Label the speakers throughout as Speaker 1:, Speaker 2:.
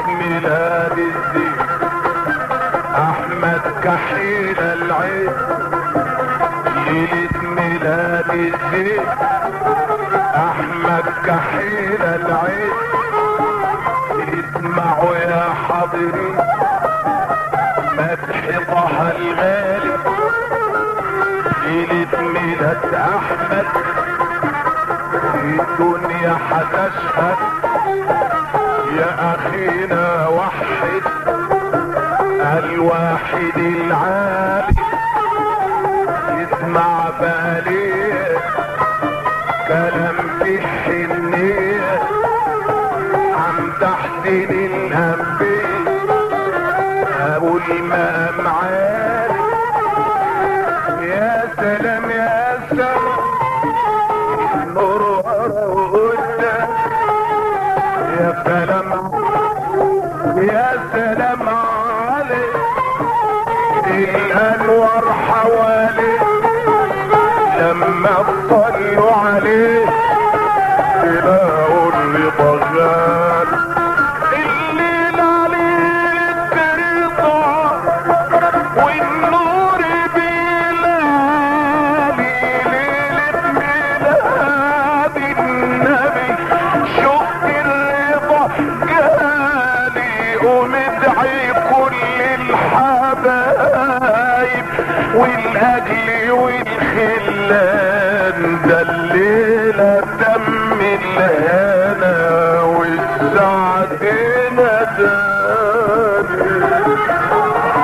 Speaker 1: ميلاد الزين احمد كحيل العين ليلة ميلاد الزين احمد كحيل العين اسمعوا يا حاضرين مدح طه الغالي ليلة ميلاد احمد الدنيا حتشهد يا اخينا وحد الواحد العالي يسمع بالي كلام في حنية عم تحسين الانبياء ابو المقام عالي يا سلام يا سلام نور ورا وقدام يا سلام يا سلام عليك الانوار حواليك لما اطلوا عليه تلاقوا اللي طغال الليل عليه رضا والنور بلالي ليلة ميلاد النبي شفت الرضا جالي ومدعي كل الحبايب والاجل والخلان ده الليلة تم الهنا والسعد نداني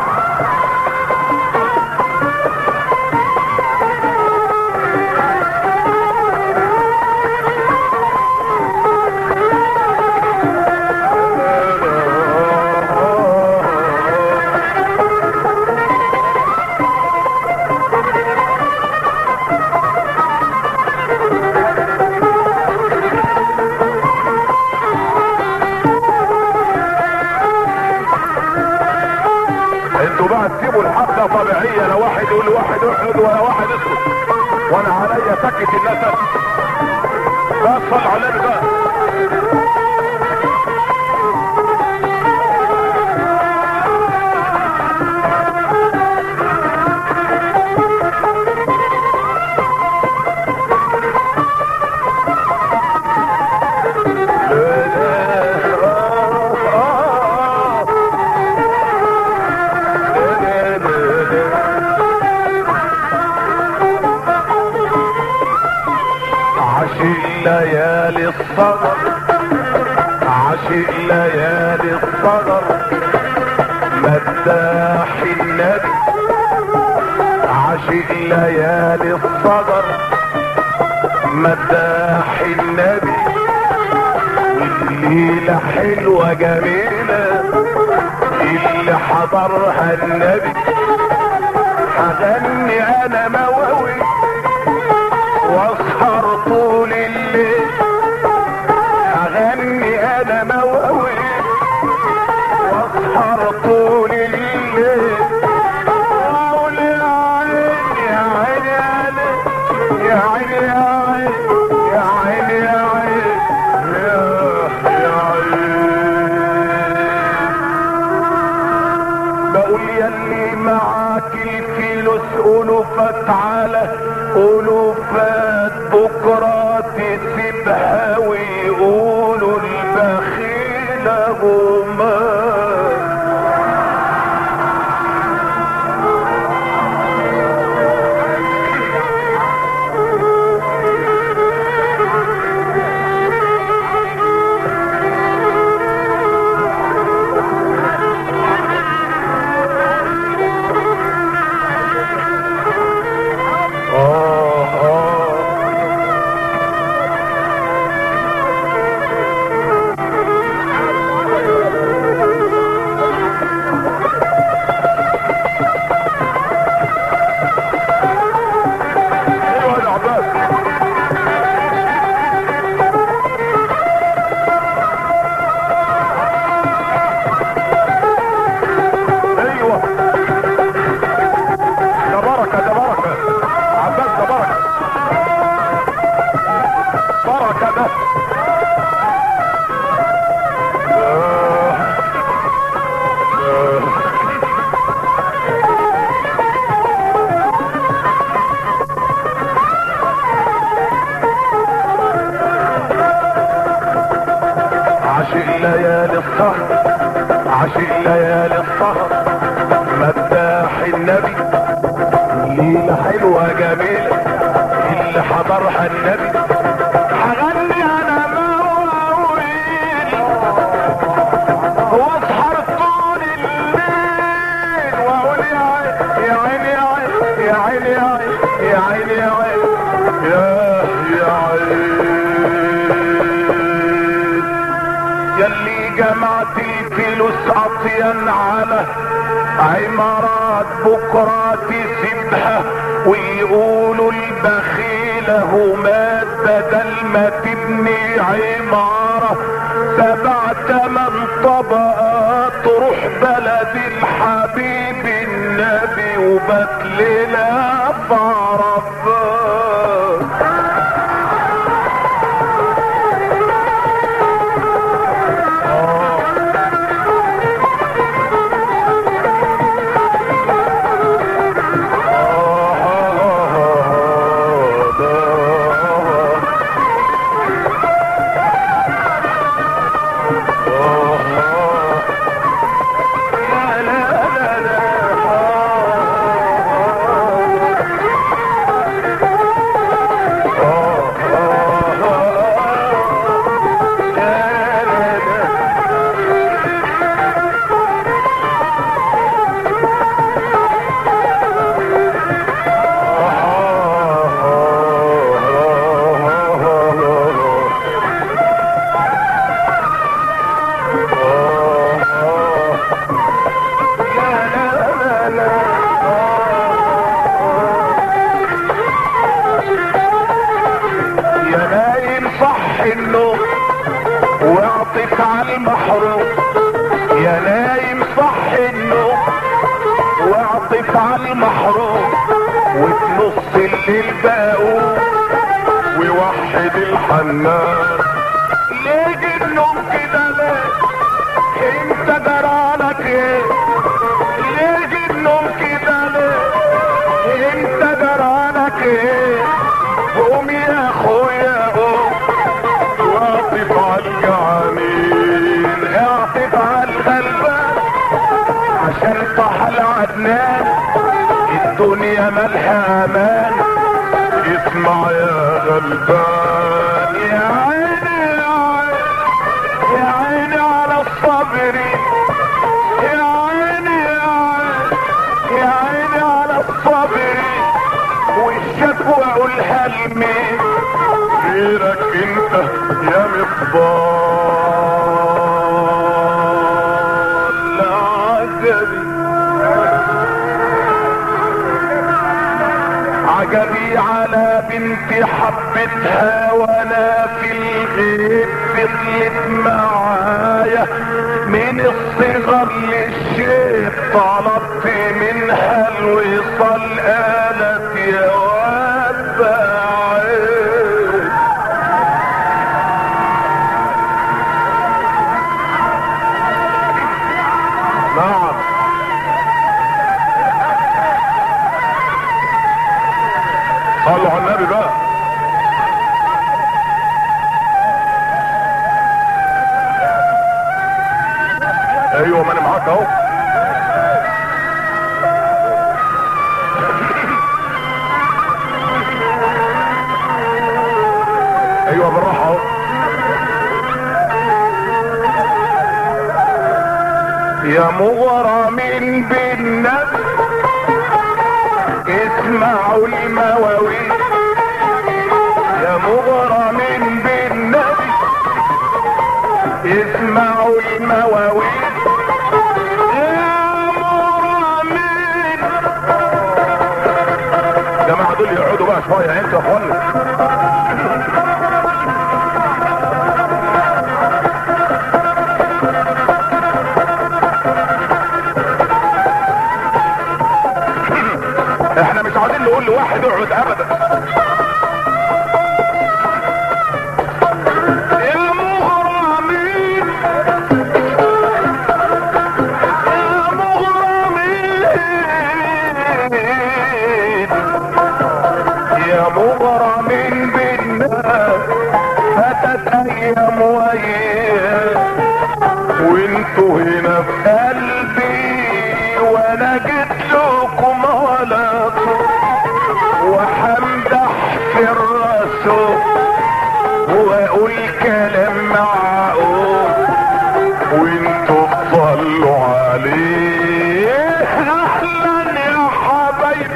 Speaker 1: انتوا بقى تسيبوا الحفله طبيعيه لا واحد يقول لواحد اقعد ولا واحد اسكت وانا عليا سكت الناس بقى صل على النبي بقى عشق ليالي الصغر عشق ليالي الصغر مداح النبي عشق ليالي الصغر مداح النبي والليلة حلوة جميلة اللي حضرها النبي هغني انا مواوي واسهر طول الليل هغني انا مواوي واسهر طول الليل واقول يا عيني يا عيني يا عيني يا عيني يا عيني يا عيني يا يا عيني بقول يلي معاك الفلوس ألوفات على ألوفات بكرة تسيبها ويقولوا البخيل أبو مال آه آه السهر عشق ليالي السهر مداح النبي ليلة حلوة جميلة اللي حضرها النبي هغني انا مواويل واسهر طول الليل واقول يا عيني يا عيني يا عيني يا عيني يا عيني يا عيني يا يا عيني يلي جمعت الفلوس عطيا على عمارات بكرة تسيبها ويقولوا البخيل هو مات بدل ما تبني عمارة سبع تمن طبقات تروح بلد الحبيب النبي وبات لنا في عرفات يا نايم صح النوم واعطف على المحروم يا نايم صح النوم واعطف على المحروم وفي نص الليل بقوم ووحد الحنان ليه النوم كده ليه انت جرالك ايه ليه النوم كده ليه انت جرالك ايه قوم يا اخويا قوم واعطف على الجعانين اعطف على الغلبان عشان طه العدنان الدنيا مالها امان اسمع يا غلبان يا عيني يا عيني يا عيني على الصابرين يا عيني يا عيني يا عيني على الصابرين والشكوى قولها لمين غيرك انت يا مفضال عجبي عجبي على بنتي حبتها وانا في الغيب فضلت معايا من الصغر للشيخ طلبت منها الوصال قالت يا واد بعيد نعم صلوا على النبي بقى ايوه ما انا معاك اهو ايوه بالراحه اهو يا مغرمين بالنفس اسمعوا المواويل يا مغرمين بالنبي اسمعوا المواويل يا مغرمين جماعة دول يقعدوا بقى شوية انتوا يا اخواني احنا مش عايزين نقول لواحد اقعد ابدا يا مغرمين يا مغرمين يا مغرمين بالناس فاتت ايام وايام وانتوا هنا في قلبي وانا جيت لكم على طول وحمدح في الرسول واقول كلام معقول وانتوا تصلوا عليه اهلا يا حبايبي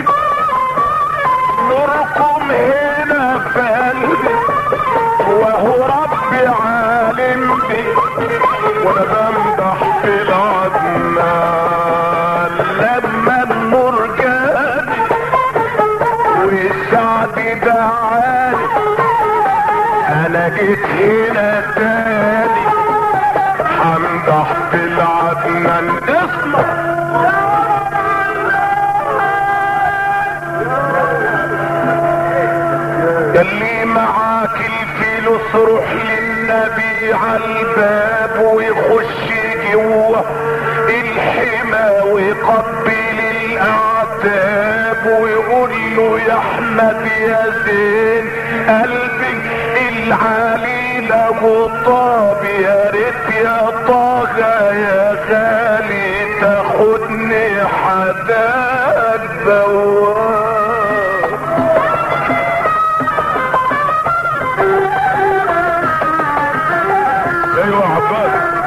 Speaker 1: نوركم هنا في قلبي وهو ربي عالم بي وانا بمدح في العدنان لما النور جاني والسعد دعاني انا جيت هنا تاني همدح في العدنان اسمع اللي معاك الفلوس روح للنبي عالباب ويخش جوه الحمى ويقبل الاعتاب ويقول له يا احمد يا زين قلبي العالي له طاب يا ريت يا طاغى يا غالي تاخدني حداد بواب ايوه يا عباس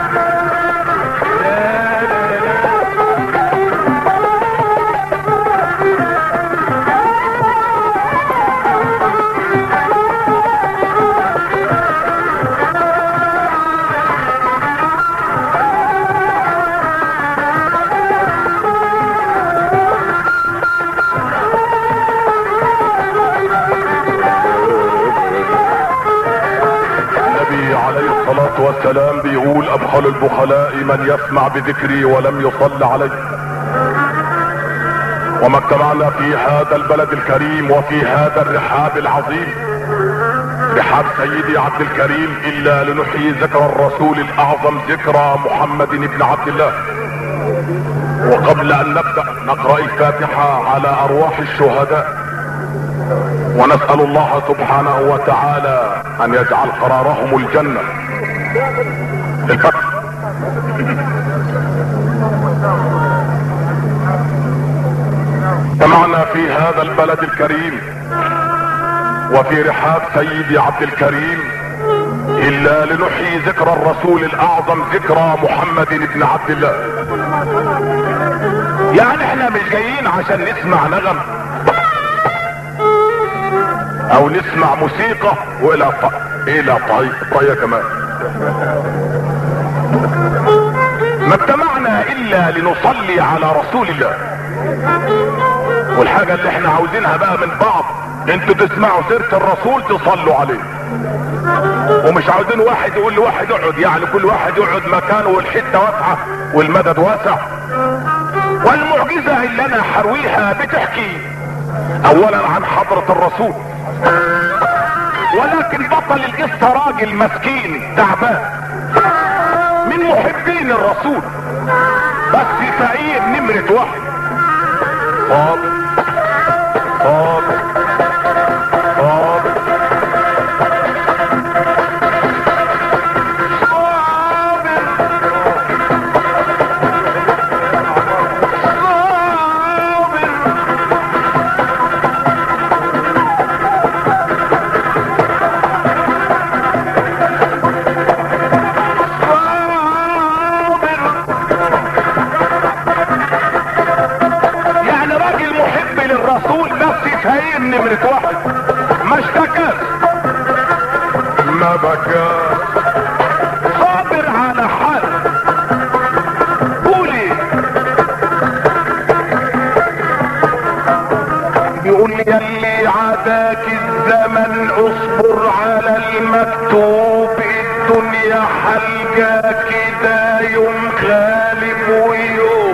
Speaker 1: النبي عليه الصلاة والسلام بيقول ابخل البخلاء من يسمع بذكري ولم يصل علي وما اجتمعنا في هذا البلد الكريم وفي هذا الرحاب العظيم رحاب سيدي عبد الكريم الا لنحيي ذكر الرسول الاعظم ذكرى محمد بن عبد الله وقبل ان نبدأ نقرأ الفاتحة على ارواح الشهداء ونسأل الله سبحانه وتعالى ان يجعل قرارهم الجنة الفتح سمعنا في هذا البلد الكريم وفي رحاب سيدي عبد الكريم الا لنحيي ذكرى الرسول الاعظم ذكرى محمد بن عبد الله يعني احنا مش جايين عشان نسمع نغم او نسمع موسيقى والى ط... الى طي طي كمان ما اجتمعنا الا لنصلي على رسول الله والحاجة اللي احنا عاوزينها بقى من بعض انتوا تسمعوا سيرة الرسول تصلوا عليه ومش عاوزين واحد يقول لواحد اقعد يعني كل واحد يقعد مكانه والحتة واسعة والمدد واسع والمعجزة اللي انا حرويها بتحكي اولا عن حضرة الرسول ولكن بطل القصة راجل مسكين تعبان من محبين الرسول بس فقير نمرة واحد فاضل فاضل فاضل يعني راجل محب للرسول بس فقير نمرة واحد ما اشتكاش ما بكاش صابر على حاله قولي بيقول لي يلي عاداك الزمن اصبر على المكتوب الدنيا حلقة كده يوم غالب ويوم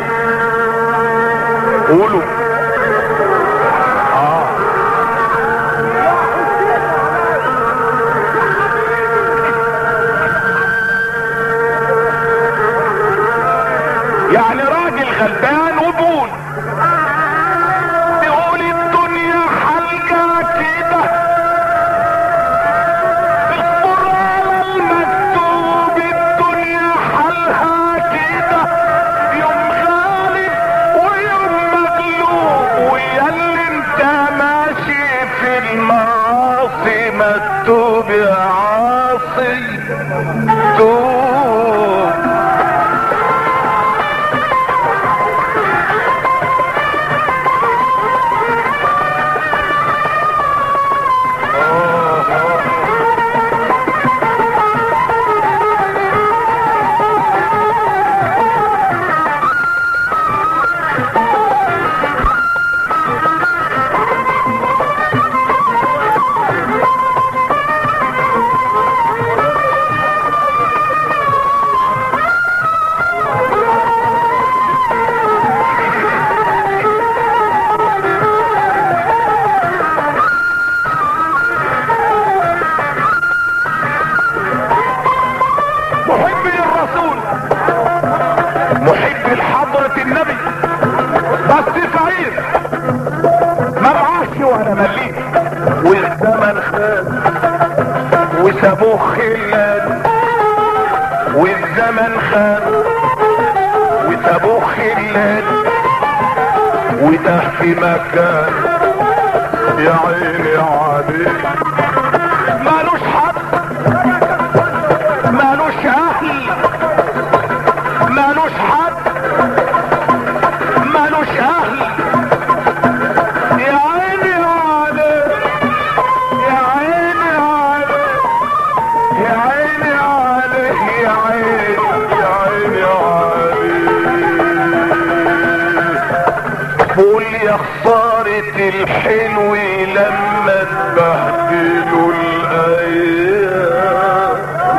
Speaker 1: قولوا اه يعني راجل غلبان وبول بيقول الدنيا حلقة كده اصبر على المكتوب الدنيا حلها ابو خلان وده في مكان يا عيني عليك مالوش حد مالوش اهل مالوش حد مالوش اهل يا عيني عليك يا عيني عليك يا عيني عليك يا عيني يا عيني عليك قول يا خسارة الحلو لما تبهدلوا الايام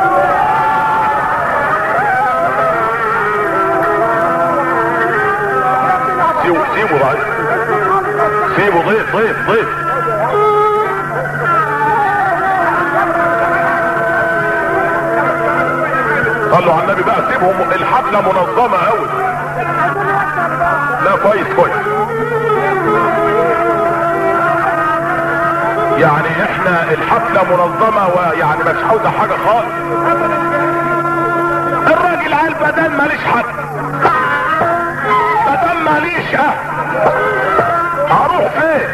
Speaker 1: سيبوا سيبوا بعد سيبوا ضيف ضيف ضيف صلوا على النبي بقى سيبهم الحفلة منظمة قوي لا كويس كويس يعني احنا الحفلة منظمة ويعني مش عاوزة حاجة خالص الراجل قال بدل ماليش حد بدل ماليش اهل هروح فين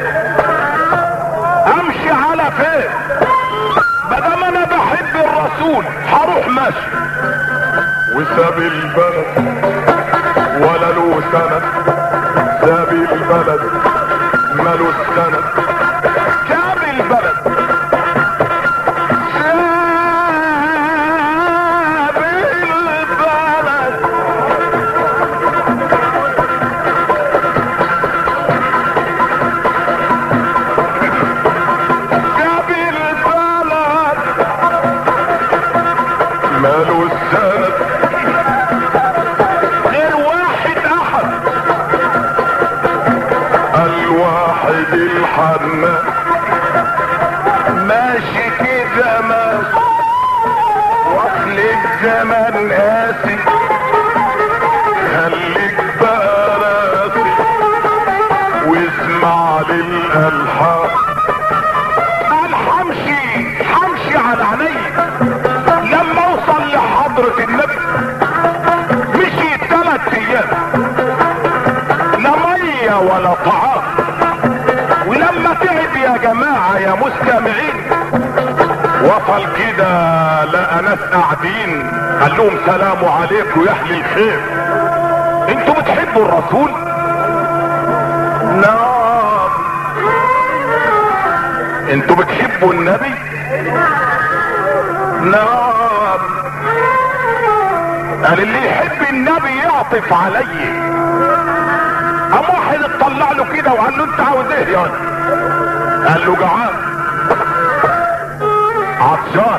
Speaker 1: امشي على فين بدل انا بحب الرسول هروح ماشي وساب البلد ولا له سند ساب البلد ماله سند ساب البلد ساب البلد ساب البلد ماله السند غير واحد احد الواحد الحنان ماشي كده ماشي واخلق زمن قاسي خليك بقى راسي واسمع للالحان قال حمشي حمشي على عيني لما اوصل لحضرة النبي مشي ثلاث ايام لا مية ولا طعام ولما تعب يا جماعة يا مستمعين وصل كده لقى ناس قاعدين قال لهم سلام عليكم يا اهل الخير انتوا بتحبوا الرسول نعم انتوا بتحبوا النبي نعم قال اللي يحب النبي يعطف عليه قام واحد اطلع له كده وقال له انت عاوز ايه يعني قال له جعان عطشان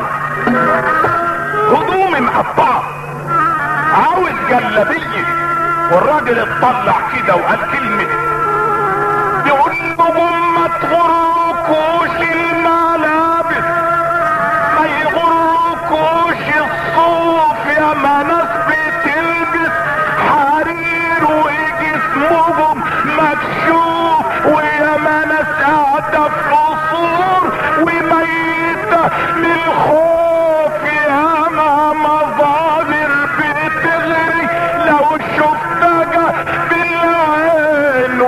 Speaker 1: هدومي مقطعه عاوز جلابيه والراجل اطلع كده وقال كلمه يقول لهم ما تغركوش الملابس ما يغركوش الصوف يا ما ناس بتلبس حرير وجسمهم مكشوف ويا ما ناس قاعدة في قصور وميتة من الخوف يا ما مظاهر بتغري لو شفتها بالعين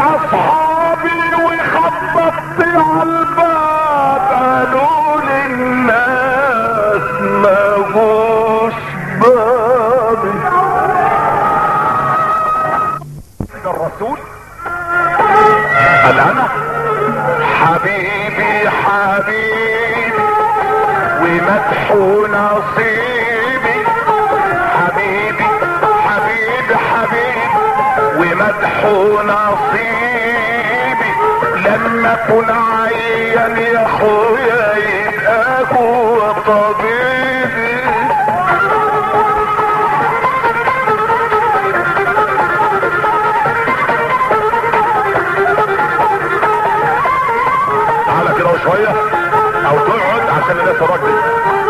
Speaker 1: اصحابي وخبطت على الباب قالوا لي الناس ما جوش بابي الرسول قال انا حبيبي حبيبي ومدح نصيبي حبيبي حبيبي حبيبي ومدح نصيبي لما اكون عيان يا اخويا يبقى هو طبيبي تعالى كده شوية او تقعد عشان الناس تركز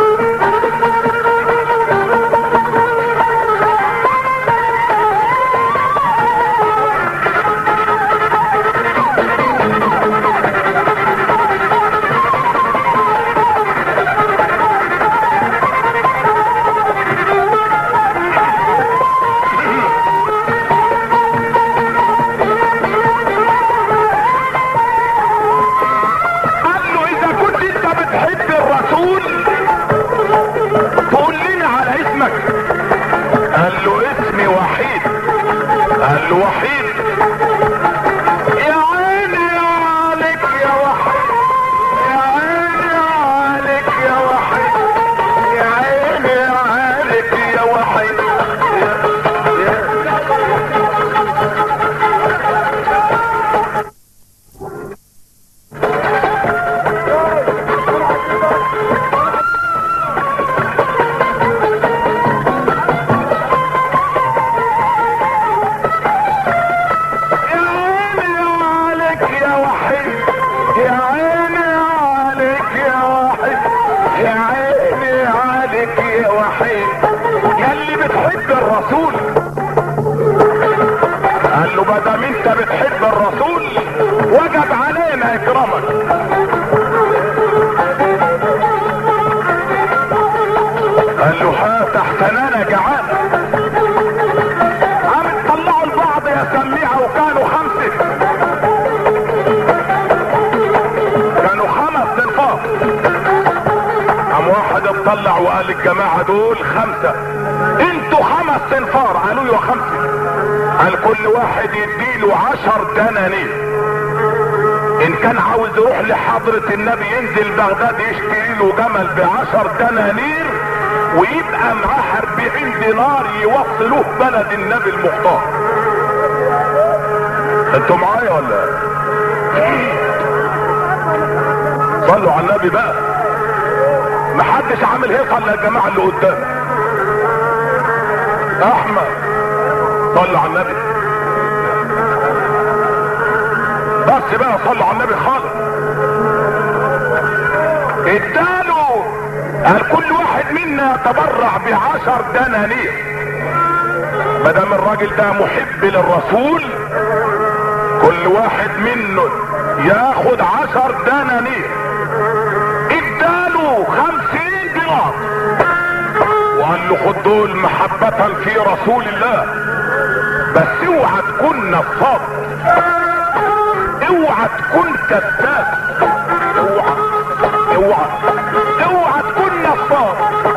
Speaker 1: قال له اذا كنت انت بتحب الرسول تقول لنا على اسمك قال له اسمي وحيد قال له وحيد يا عيني عليك يا وحيد يا عيني عليك يا وحيد يا عيني عليك يا وحيد يا- يا- يا عيني عليك يا وحيد يا عيني عليك يا وحيد يا عيني عليك يا وحيد يا اللي بتحب الرسول قال له ما دام انت بتحب الرسول وجب علينا اكرامك قال له هات احسن انا جعان قامت طلعوا البعض يا سميعة وكانوا خمسة كانوا خمس تنفار قام واحد اطلع وقال الجماعة دول خمسة انتوا خمس تنفار قالوا له خمسة قال كل واحد يديله عشر دنانير ان كان عاوز يروح لحضرة النبي ينزل بغداد يشتري له جمل بعشر دنانير ويبقى معاه 40 دينار يوصلوه بلد النبي المختار انتوا معايا ولا إيه؟ صلوا على النبي بقى محدش عامل هيصه الا الجماعه اللي قدام احمد صلوا على النبي بس بقى صلوا على النبي خالص اداله قال كل واحد منا يتبرع بعشر دنانير ما دام الراجل ده محب للرسول كل واحد منه ياخد عشر دنانير اداله خمسين دينار وقال له خد دول محبة في رسول الله بس اوعى تكون نصاب اوعى تكون كذاب اوعى اوعى اوعى تكون نصاب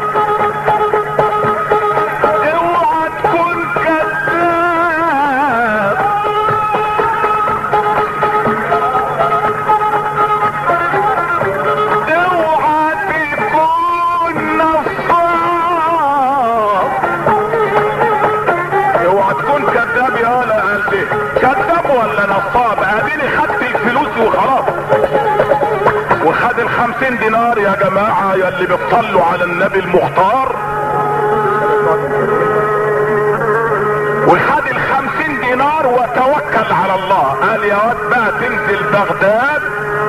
Speaker 1: اوعى تكون كذاب اوعى تكون نصاب اوعى تكون كذاب يا ولا قلبي كذاب ولا نصاب اديني خدت الفلوس وخلاص وخد الخمسين دينار يا جماعة يا اللي بتصلوا على النبي المختار وخد الخمسين دينار وتوكل على الله قال يا واد بقى تنزل بغداد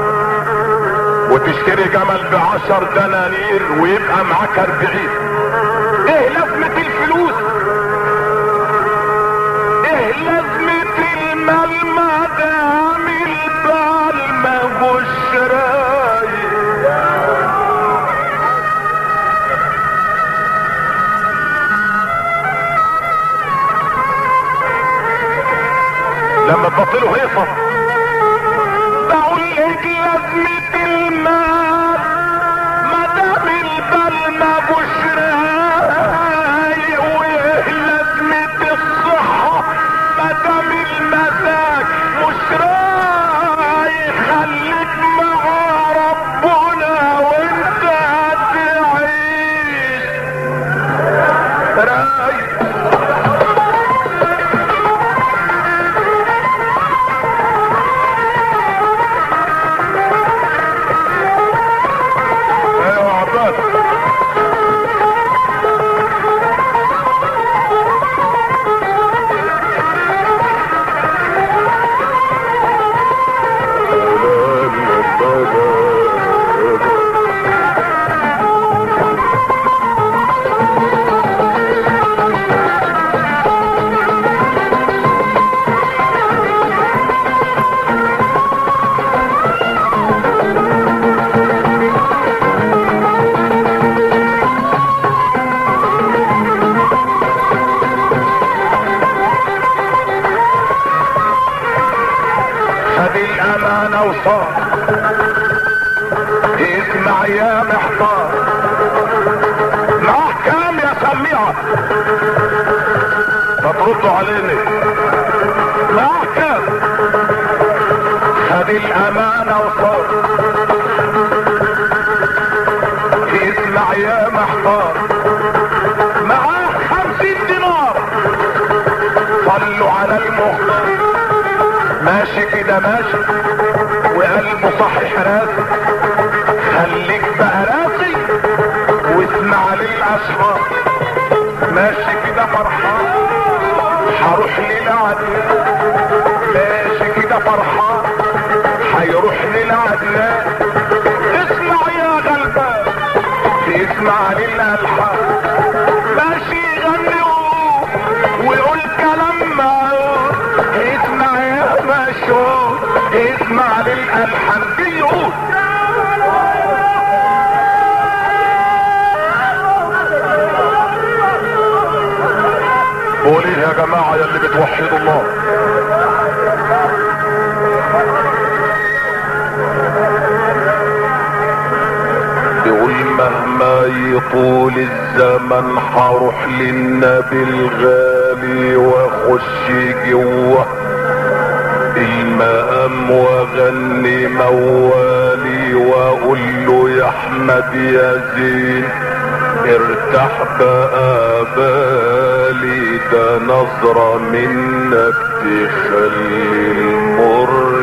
Speaker 1: وتشتري جمل بعشر دنانير ويبقى معاك اربعين ايه لازمة الفلوس ايه لازمة المال ما دام البال ما جوش رايق لما ظبط له هيصه بقول لك لازمة المال ما دام البال ما بشراي وايه لازمة الصحة ما دام المزاج مش راي خليك مع ربنا وانت هتعيش رايق ايوه يا عباس خد الامانة وصار اسمع يا محتار معاه كام يا سميعة فتردوا علينا معاه كام خد الامانة وصار اسمع يا محتار معاه خمسين دينار صلوا على المختار ماشي كده ماشي وقلبه صحيح راسي خليك بقى راسي واسمع للاشرار ماشي كده فرحان هروح للعدنان ماشي كده فرحان هيروح للعدنان اسمع يا غلبان تسمع للالحان ماشي يغني ويقول ويقول كلام معقول اسمع يا مشهور اسمع للالحان بيقول قول ايه يا جماعة يا اللي بتوحدوا الله يقول مهما يطول الزمن حروح للنبي الغالي واخش جوه المقام واغني موالي واقول له يا احمد يا زين ارتاح بقى بالي ده نظرة منك تخلي المر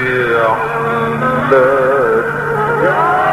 Speaker 1: يحلى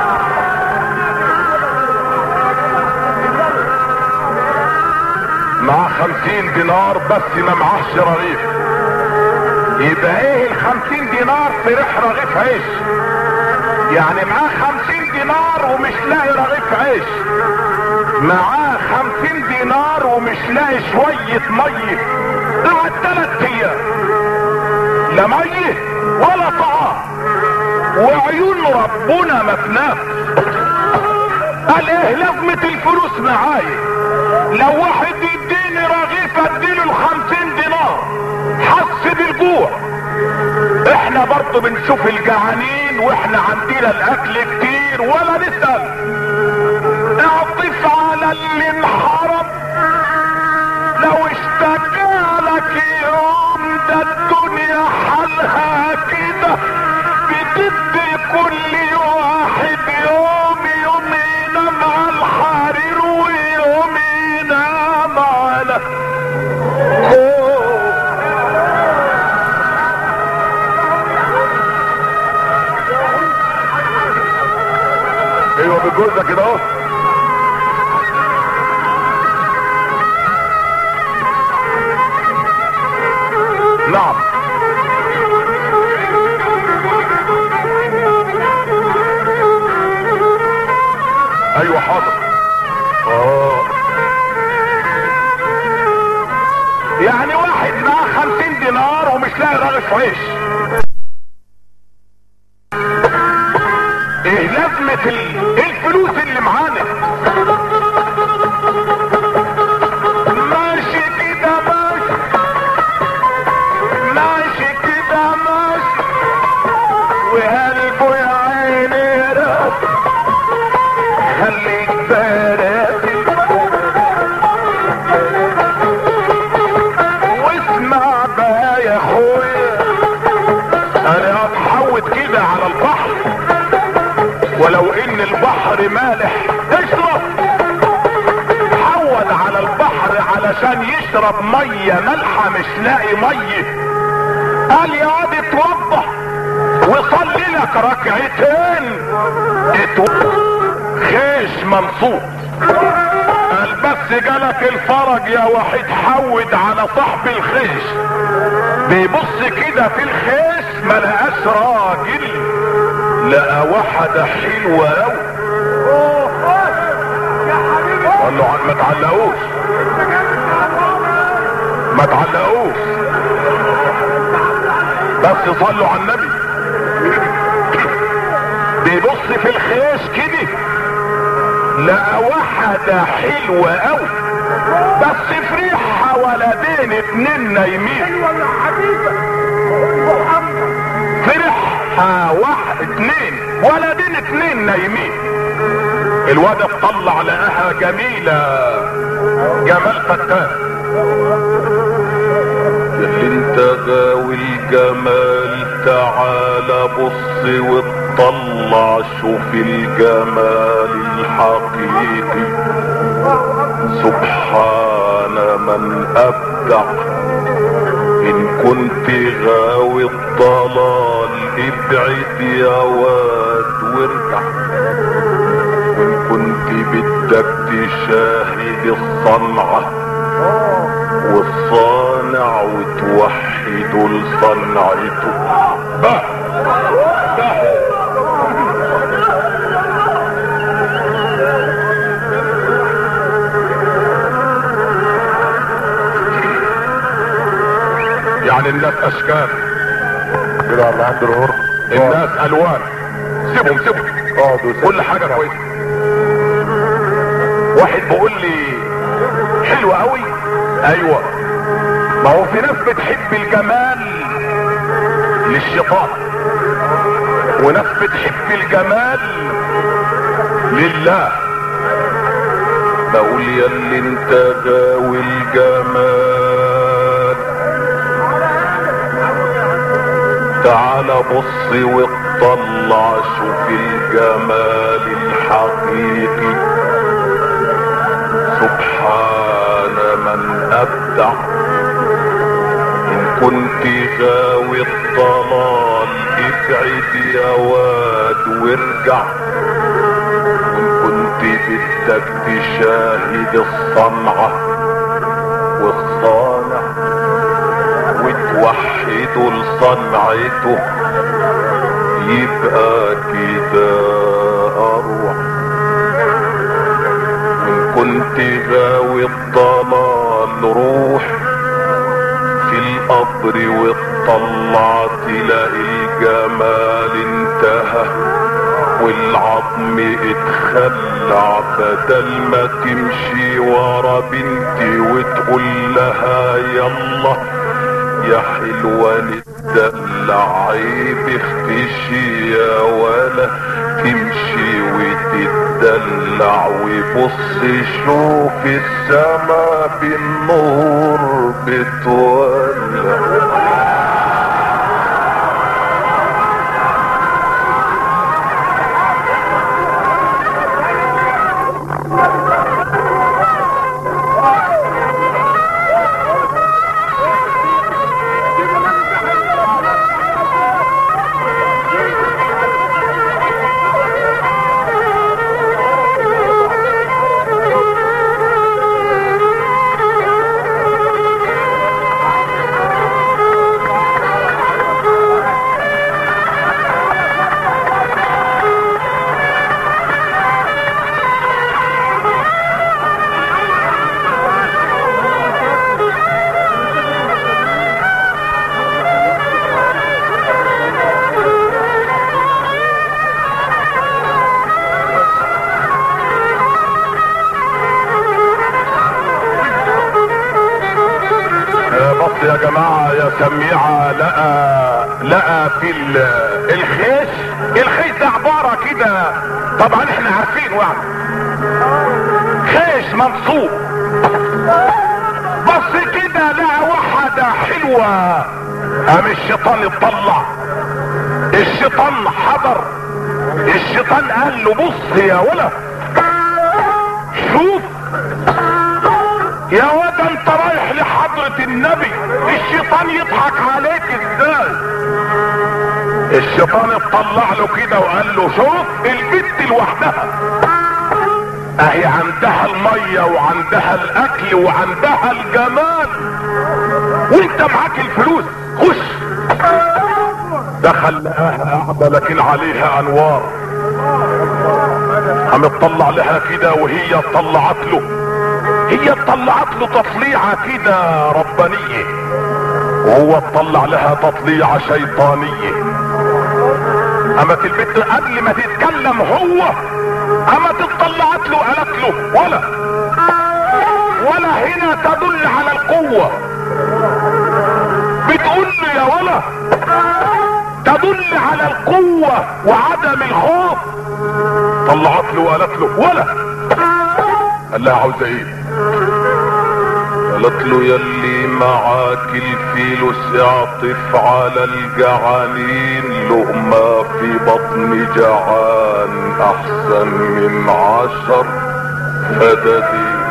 Speaker 1: مع خمسين دينار بس ما معهش رغيف يبقى ايه الخمسين دينار في ريح رغيف عيش يعني معاه خمسين دينار ومش لاقي رغيف عيش معاه خمسين دينار ومش لاقي شوية مية قعد تلات ايام لا مية ولا طعام وعيون ربنا ما تنام قال ايه لازمة الفلوس معايا لو واحد يديني رغيف اديله الخمسين دينار حس بالجوع احنا برضو بنشوف الجعانين واحنا عندنا الاكل كتير ولا نسأل اعطف على اللي انحرم لو اشتكى لك يوم ده الدنيا حالها كده بتدي كل واحد يوم يوم ينام على الحرير ويوم ينام على كوب ايوه بالجوزة كده اهو نعم ايوه حاضر اه يعني واحد معاه خمسين دينار ومش لاقي رغيف عيش ايه لازمة ال- إيه الفلوس اللي معانا ماشي كده ماشي ماشي البحر مالح اشرب حول على البحر علشان يشرب ميه مالحه مش لاقي ميه قال يا واد اتوضى وصلي لك ركعتين اتو... خيش منصوب قال بس جالك الفرج يا وحيد حود على صاحب الخيش بيبص كده في الخيش ما لقاش راجل لقى واحدة حلوة اوي قال له ما تعلقوش ما تعلقوش بس صلوا على النبي بيبص في الخيش كده لقى واحدة حلوة اوي بس في ريحها ولدين اتنين نايمين في ريحها واحد اتنين ولدين اتنين نايمين الواد اطلع لقاها جميلة جمال فتان
Speaker 2: اللي انت غاوي الجمال تعال بص واطلع شوف الجمال الحقيقي سبحان من ابدع ان كنت غاوي الضلال ابعد يا واد وارجع وان كنت بدك تشاهد الصنعه والصانع وتوحد لصنعته
Speaker 1: بقى بقى يعني الناس اشكال
Speaker 2: كده على عند الهر
Speaker 1: الناس الوان سيبهم سيبهم
Speaker 2: اقعدوا
Speaker 1: كل حاجة كويسة واحد بيقول لي حلو قوي ايوه ما هو في ناس بتحب الجمال للشيطان وناس بتحب الجمال لله
Speaker 2: بقول يا اللي انت غاوي الجمال تعال بص واطلع شوف الجمال الحقيقي سبحان من ابدع ان كنت غاوي الضلال ابعد يا واد وارجع وان كنت بدك تشاهد الصنعة والصانع وتوحد لصنعته يبقى كده اروع وان كنت غاوي الضلال روح في القبر واطلع تلاقي الجمال انتهى والعظم اتخلع بدل ما تمشي ورا بنتي وتقول لها يلا يا حلوة نتدلع عيب اختشي يا ولا تمشي وتتدلع وبص شوف السما بالنور بتولع
Speaker 1: آه، بص يا جماعة يا سميعة لقى لقى في ال- الخيش الخيش ده عبارة كده طبعا احنا عارفين يعني خيش منصوب بص كده لقى واحدة حلوة قام الشيطان يطلع الشيطان حضر الشيطان قال له بص يا ولد شوف يا واد انت رايح لحضرة النبي الشيطان يضحك عليك ازاي الشيطان اطلع له كده وقال له شوف البت لوحدها اهي عندها المية وعندها الاكل وعندها الجمال وانت معاك الفلوس خش دخل لقاها قاعدة لكن عليها انوار قام اطلع لها كده وهي طلعت له هي طلعت له تطليعة كده ربانية وهو اطلع لها تطليعة شيطانية قامت البنت قبل ما تتكلم هو قامت اطلعت له قالت له ولا ولا هنا تدل على القوة بتقول له يا ولا تدل على القوة وعدم الخوف طلعت له وقالت له ولا قال لها عاوزة ايه
Speaker 2: قالت له يلي معاك الفلوس اعطف على الجعانين لقمة في بطن جعان احسن من عشر فدادين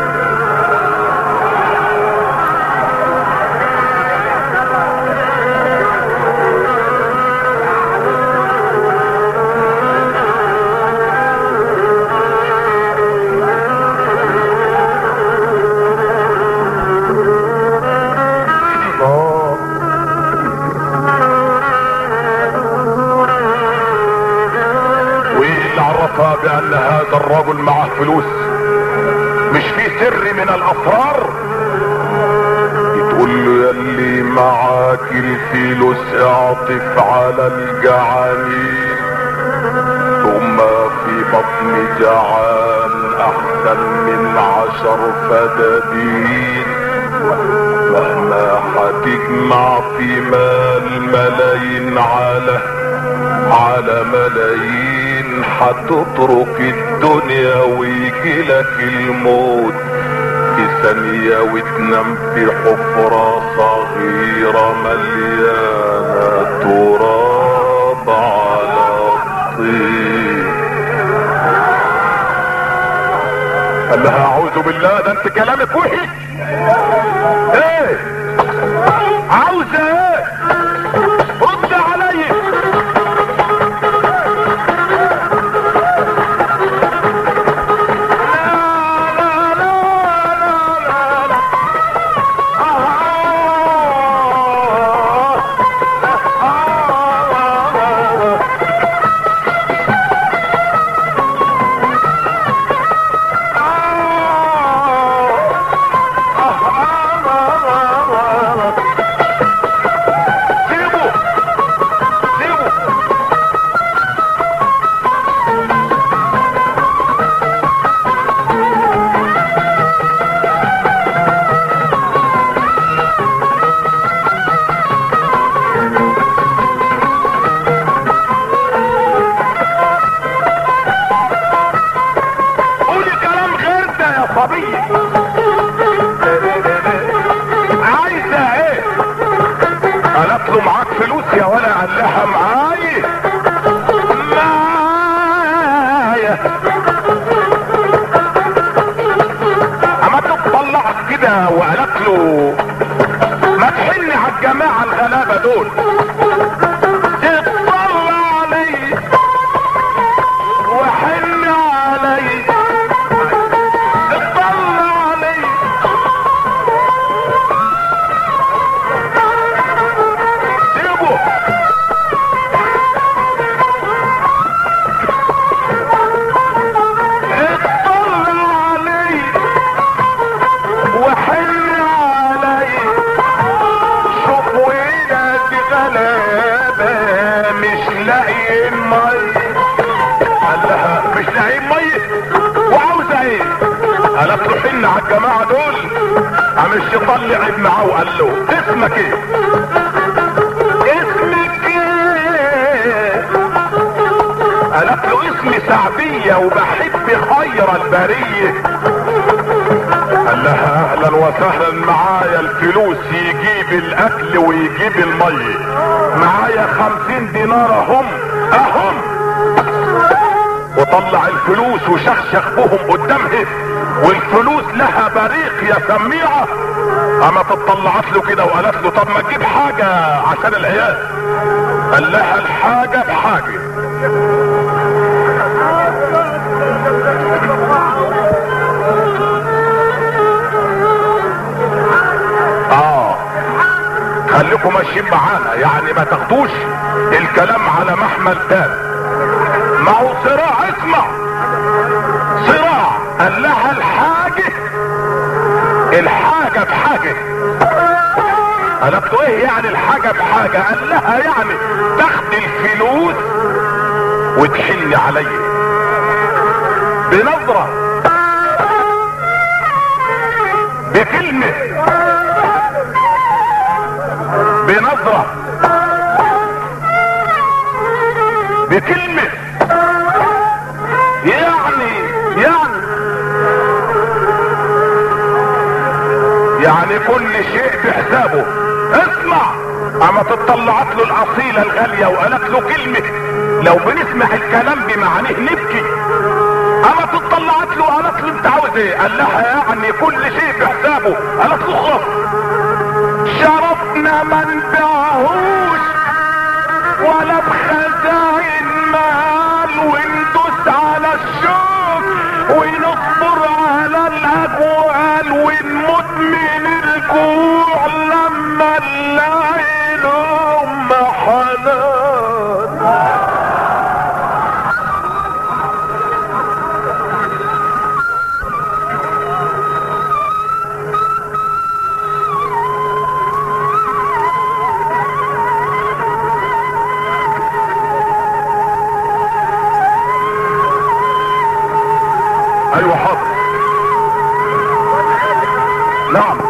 Speaker 1: وايه اللي عرفها بان هذا الرجل معه فلوس مش في سر من الاسرار
Speaker 2: تقول له يلي معاك الفلوس اعطف على الجعانين ثم في بطن جعان احسن من عشر فدادين مهما هتجمع في مال ملايين على على ملايين هتترك الدنيا ويجي لك الموت في ثانية وتنام في حفرة صغيرة مليانة تراب على الطين
Speaker 1: قال لها اعوذ بالله ده انت كلامك وحش ايه عاوزه ايه رد عليا لا لا لا لا لا آه. سيبه سيبه قولي كلام غير ده يا صبي عايزه ايه قالت له معاك فلوس يا ولا قال لها معاي معايا اما تطلعت كده وقالت له ما تحن على الجماعه الغلابه دول اطلع علي وحن علي اطلع علي سيبه اطلع علي وحن علي شوف وينك غلابة مش لاقيين مي قال لها مش لاقيين مي وعاوزة ايه قالت له حن على الجماعة دول قام الشيطان لعب معاه وقال له اسمك ايه اسمك ايه قالت له اسمي سعدية وبحب خير البرية قال لها اهلا وسهلا معايا الفلوس يجيب الاكل ويجيب المية معايا خمسين دينار اهم اهم وطلع الفلوس وشخشخ بهم قدامها والفلوس لها بريق يا سميعة اما تطلعت له كده وقالت له طب ما تجيب حاجة عشان العيال قال لها الحاجة بحاجة اه خليكم ماشيين معانا يعني ما تاخدوش الكلام على محمل تاني ما هو صراع اسمع صراع قال لها الحاجة الحاجة بحاجة قالت له ايه يعني الحاجة بحاجة قال لها يعني تاخد الفلوس وتحن عليا بنظرة بكلمة بنظرة بكلمة يعني يعني يعني كل شيء بحسابه اسمع اما تطلعت له الاصيلة الغالية وقالت له كلمة لو بنسمع الكلام بمعنيه نبكي اما تطلعت له قالت له انت عاوز ايه قال لها يعني كل شيء بحسابه قالت له خلاص شرفنا ما نبيعهوش ولا بخزائن مال وندوس على الشوك ونصبر على الاقوال ونموت من الجوع لما نلاقي لهم حنان ايوه حاضر نعم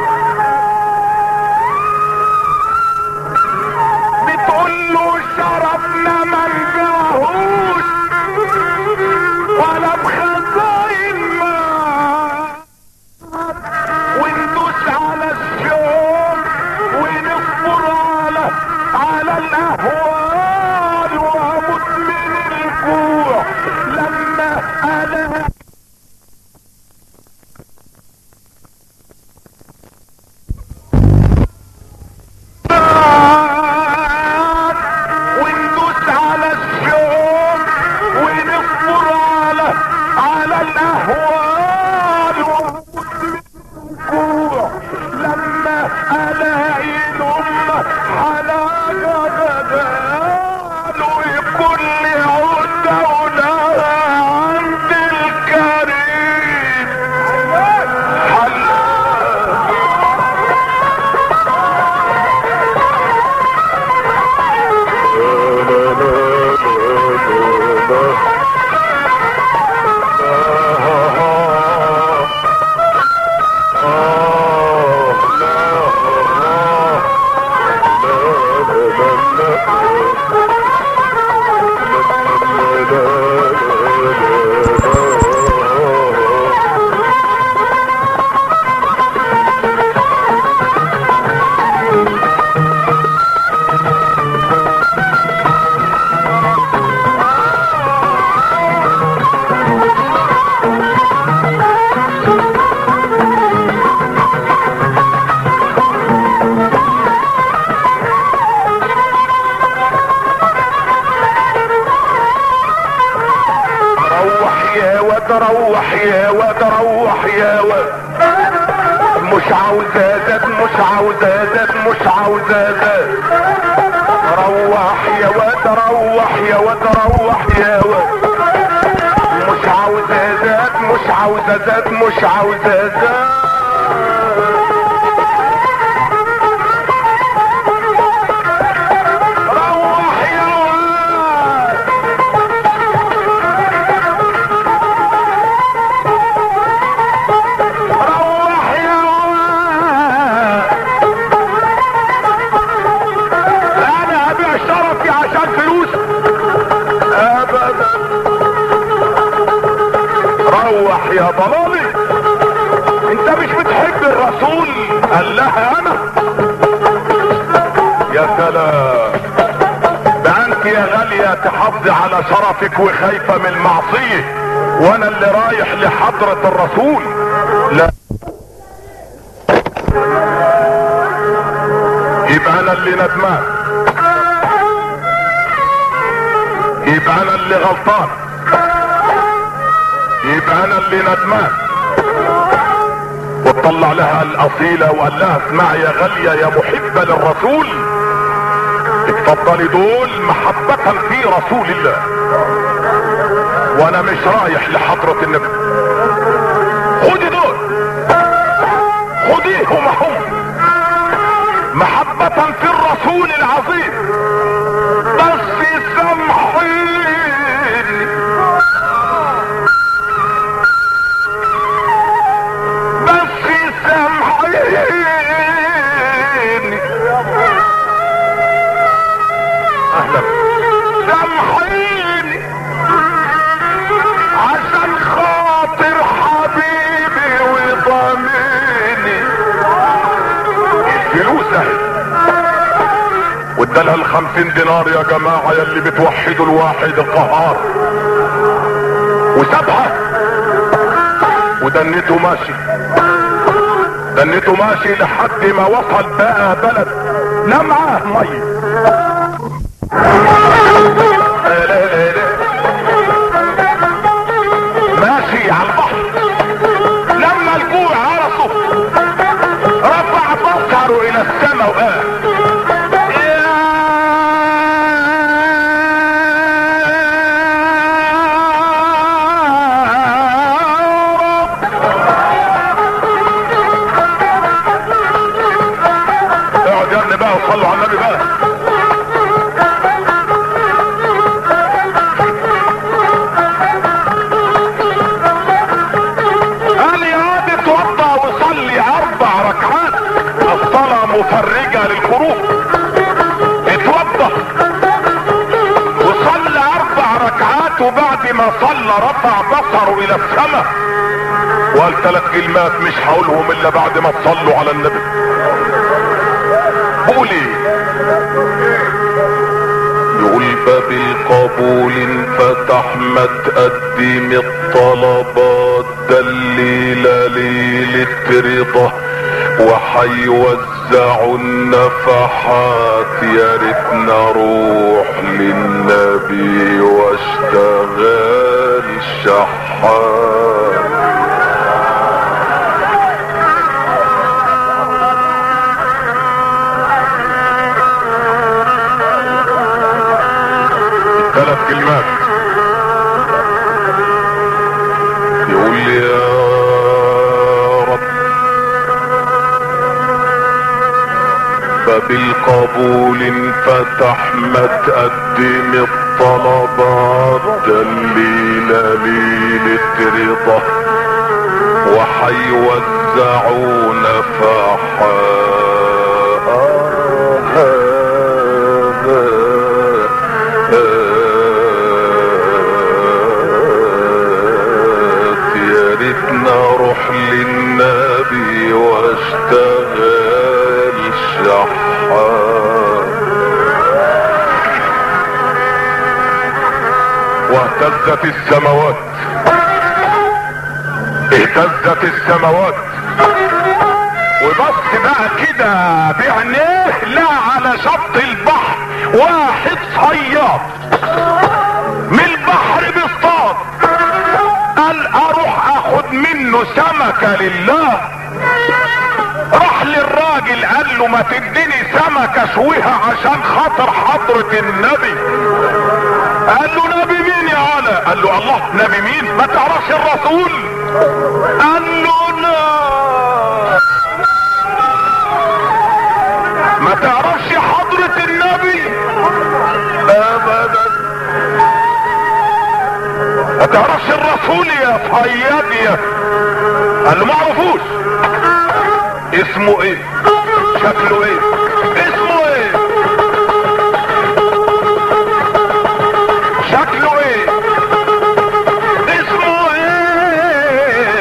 Speaker 1: بتقول له شرفنا ما نبيعهوش ولا بخزاين مال وندوس على الشوم ونصبر على على الاهوال واموت من الجوع لما انا وندوس على الشوم ونصبر على على الاهوال واموت من الجوع لما الاقي الامه حلاقه غزال وكل عده ولها عند الكريم حلاقه روح يا واد روح يا واد روح يا واد مش عاوزة زاد مش عاوزة زاد مش عاوزة زاد روح يا واد روح يا واد روح يا واد مش عاوزة زاد مش عاوزة زاد مش عاوزة زاد روح يا واد روح يا واد انا ابيع شرفي عشان فلوس ابدا روح يا ضلالي انت مش بتحب الرسول قال لها انا يا سلام ده انت يا غالية تحافظي على شرفك وخايفة من المعصية وانا اللي رايح لحضرة الرسول لا يبقى انا اللي ندمان يبقى انا اللي غلطان يبقى انا اللي ندمان وطلع لها الاصيلة وقال لها اسمعي يا غالية يا محبة للرسول اتفضلي دول محبة في رسول الله وانا مش رايح لحضرة النبي خدي دول خديهم هم محبة في الرسول العظيم بس سامحيني بس سامحيني اهلا سامحيني عشان خاطر حبيبي وضميني الفلوس اهي وادالها الخمسين دينار يا جماعة يلي بتوحدوا الواحد القهار وسابها ودنته ماشي دنته ماشي لحد ما وصل بقى بلد لا معاه ميه لا لا لا. ماشي على البحر لما الجوع عرصه رفع بصره الى السماء وقال اقعد يا ابني بقى وصلوا على النبي بقى قال يا واد اتوضى وصلي اربع ركعات الصلاة مفرجة للخروج اتوضى وصلى اربع ركعات وبعد ما صلى رفع بصره الى السماء وقال ثلاث كلمات مش هقولهم الا بعد ما تصلوا على النبي قول ايه يقول باب القبول انفتح ما تقدم الطلبات ده الليلة ليلة رضا وحيوزعوا النفحات يا ريتنا اروح للنبي واشتغل شحات ثلاث كلمات يقول لي يا رب فبالقبول انفتح ما تقدم الطلبات ده الليلة ليلة رضا وحيوزعوا نفحات يا ريتنا اروح للنبي واشتغل شحات واهتزت السماوات اهتزت السماوات وبص بقى كده بعينيه لا على شط البحر واحد صياد من البحر بيصطاد قال اروح اخد منه سمكة لله راح للراجل قال له ما تديني سمكة اشويها عشان خاطر حضرة النبي قال له نبي مين يا علا قال له الله نبي مين ما تعرفش الرسول قال له لا ما تعرفش حضرة النبي ابدا ما تعرفش الرسول يا صياد يا قال له ما اعرفوش اسمه ايه شكله ايه اسمه ايه شكله ايه اسمه ايه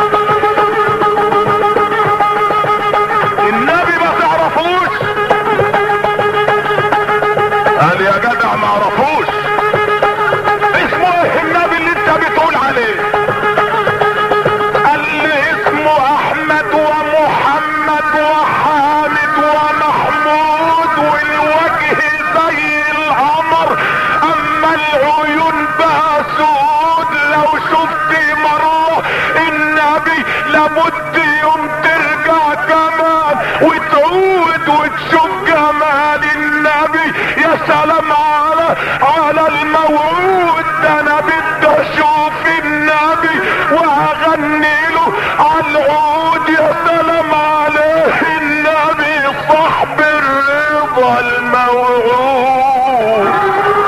Speaker 1: النبي ما تعرفوش قال يا جدع ما اعرفوش يا سلام على على الموعود ده انا بدي اشوف النبي واغني له على العود يا سلام عليه النبي صاحب الرضا الموعود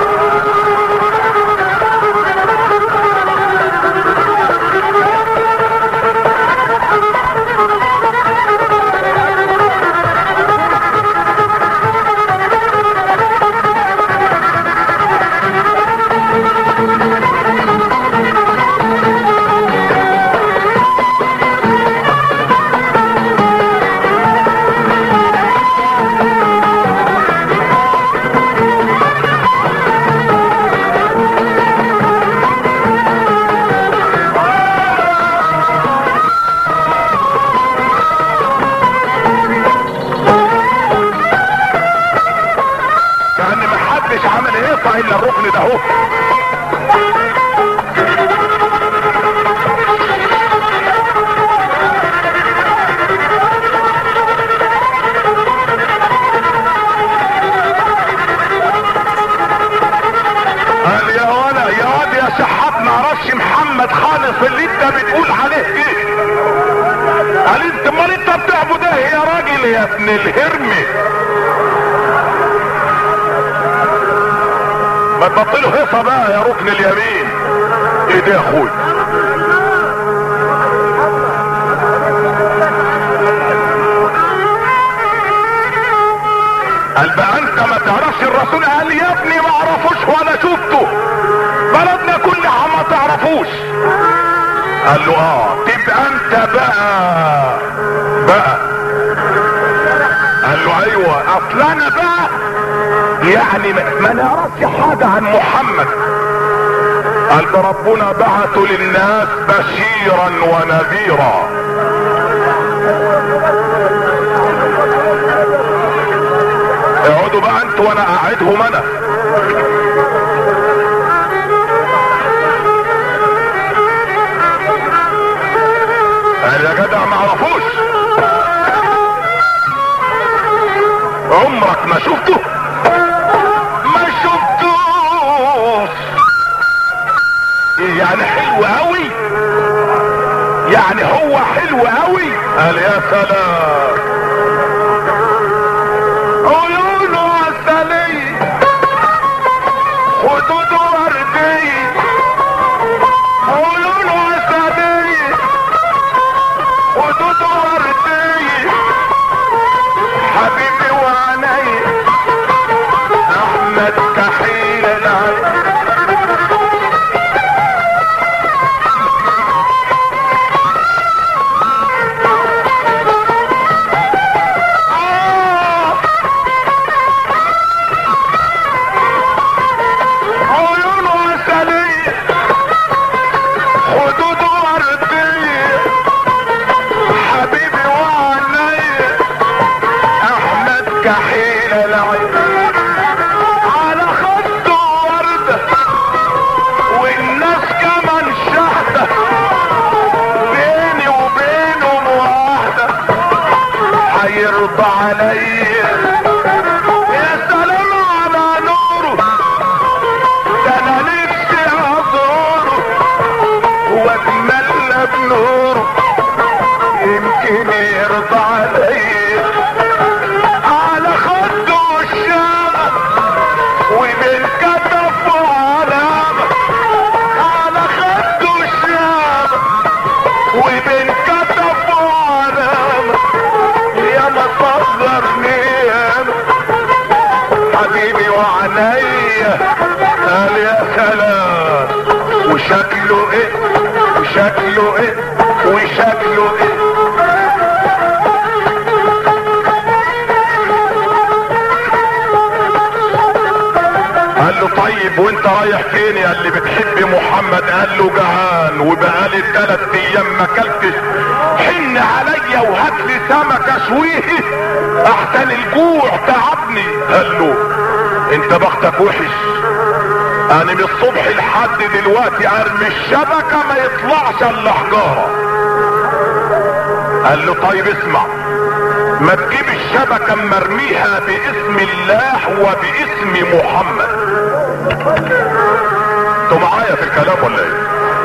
Speaker 1: كان محدش عمل هيصة الا الركن ده اهو قال يا ولا يا واد يا شحات معرفش محمد خالص اللي انت بتقول عليه ايه قال انت امال انت بتعبد ايه يا راجل يا ابن الهرمي ما تبطلوا هيصه بقى يا ركن اليمين ايه ده يا اخوي قال بقى انت ما تعرفش الرسول قال يا ابني ما اعرفوش ولا شفته بلدنا كلها ما تعرفوش قال له اه تبقى انت بقى بقى قال له ايوه اصل انا بقى يعني ما ما نعرفش حاجه عن محمد قال ده ربنا بعثه للناس بشيرا ونذيرا اقعدوا بقى انتوا وانا قاعدهم انا قال يا جدع ما اعرفوش عمرك ما شفته ما شفتوش إيه يعني حلو قوي يعني هو حلو قوي قال يا سلام عيونه عسلية خدود وردية عيونه عسلية خدود وردية حبيبي وعيني احمد كحيل العين آه. عيونه عسلية خدود وردية حبيبي وعيني احمد كحيل العين على خده وردة والناس كمان شهدة بيني وبينه واحدة هيرضى عليا يا سلام على نوره ده انا نفسي ازوره واتملى بنوره يمكن يرضى عليا على خده الشامة ومن كتفه علامة على خده الشامة ومن كتفه علامة يا ما صغرني أنا حبيبي وعينيا قال يا سلام وشكله ايه وشكله ايه وشكله ايه قال له طيب وانت رايح فين يا اللي بتحب محمد قال له جعان وبقالي ثلاث ايام ما اكلتش حن عليا وهات لي سمك اشويه احسن الجوع تعبني قال له انت بختك وحش انا من الصبح لحد دلوقتي ارمي الشبكه ما يطلعش الا حجاره قال له طيب اسمع ما تجيب الشبكة مرميها باسم الله وباسم محمد انتوا معايا في الكلام ولا ايه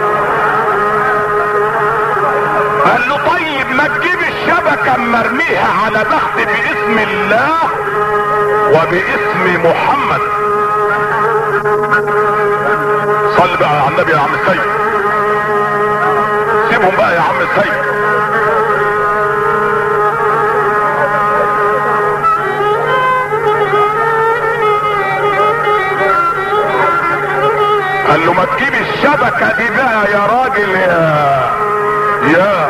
Speaker 1: قال له طيب ما تجيب الشبكة مرميها على بخت باسم الله وباسم محمد صل بقى على النبي يا عم السيد سيبهم بقى يا عم السيد قال له ما تجيب الشبكة دي بقى يا راجل يا يا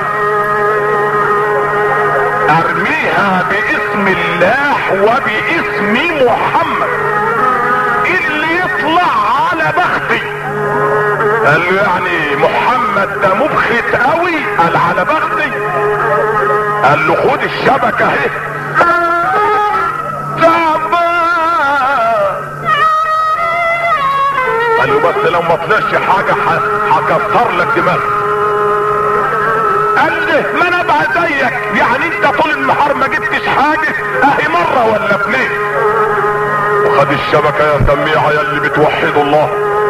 Speaker 1: ارميها باسم الله وباسم محمد اللي يطلع على بختي قال له يعني محمد ده مبخت قوي قال على بختي قال له خد الشبكة اهي قال له بس لو ما طلعش حاجة هكسر لك دماغك قال له ما انا بقى زيك يعني انت طول النهار ما جبتش حاجة اهي مرة ولا اتنين وخد الشبكة يا سميعة يا اللي بتوحدوا الله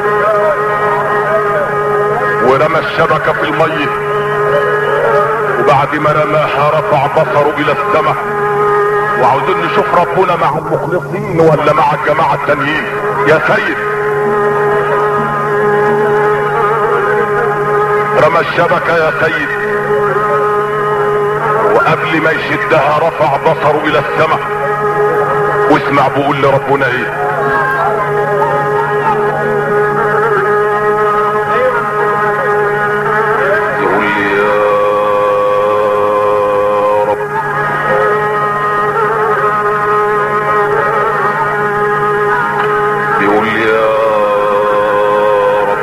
Speaker 1: ورمى الشبكة في المية وبعد ما رماها رفع بصره الى السماء وعاوزين نشوف ربنا مع المخلصين ولا مع الجماعة التانيين يا سيد رمى الشبكة يا سيد وقبل ما يشدها رفع بصره الى السماء واسمع بقول لربنا ايه يقول لي يا رب بيقول لي يا رب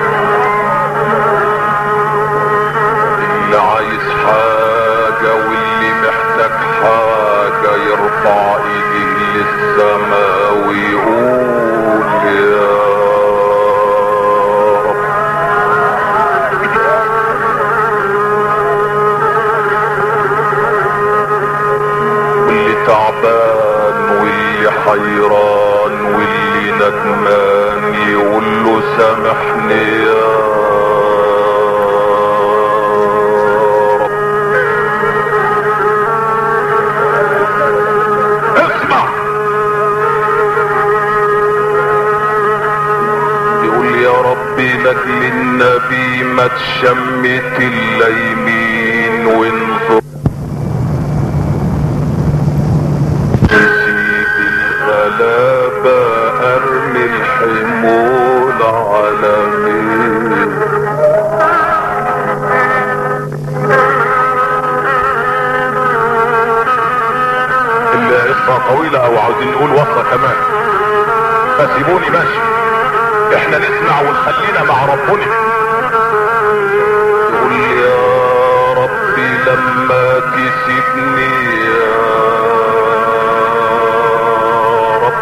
Speaker 1: اللي عايز حاجة واللي محتاج حاجة يرفع ايديه للسماء ويقول يا رب واللي تعبان واللي حيران واللي ندمان يقول له سامحني يا رب اسمع يقول يا ربي لاجل النبي ما تشمت الا يمين وانظر نسيب الغلابة ارمي الحمول على مين القصة طويلة او عاوزين نقول وصلة كمان فسيبوني ماشي احنا نسمع ونخلينا مع ربنا يقول يا ربي لما تسيبني يا رب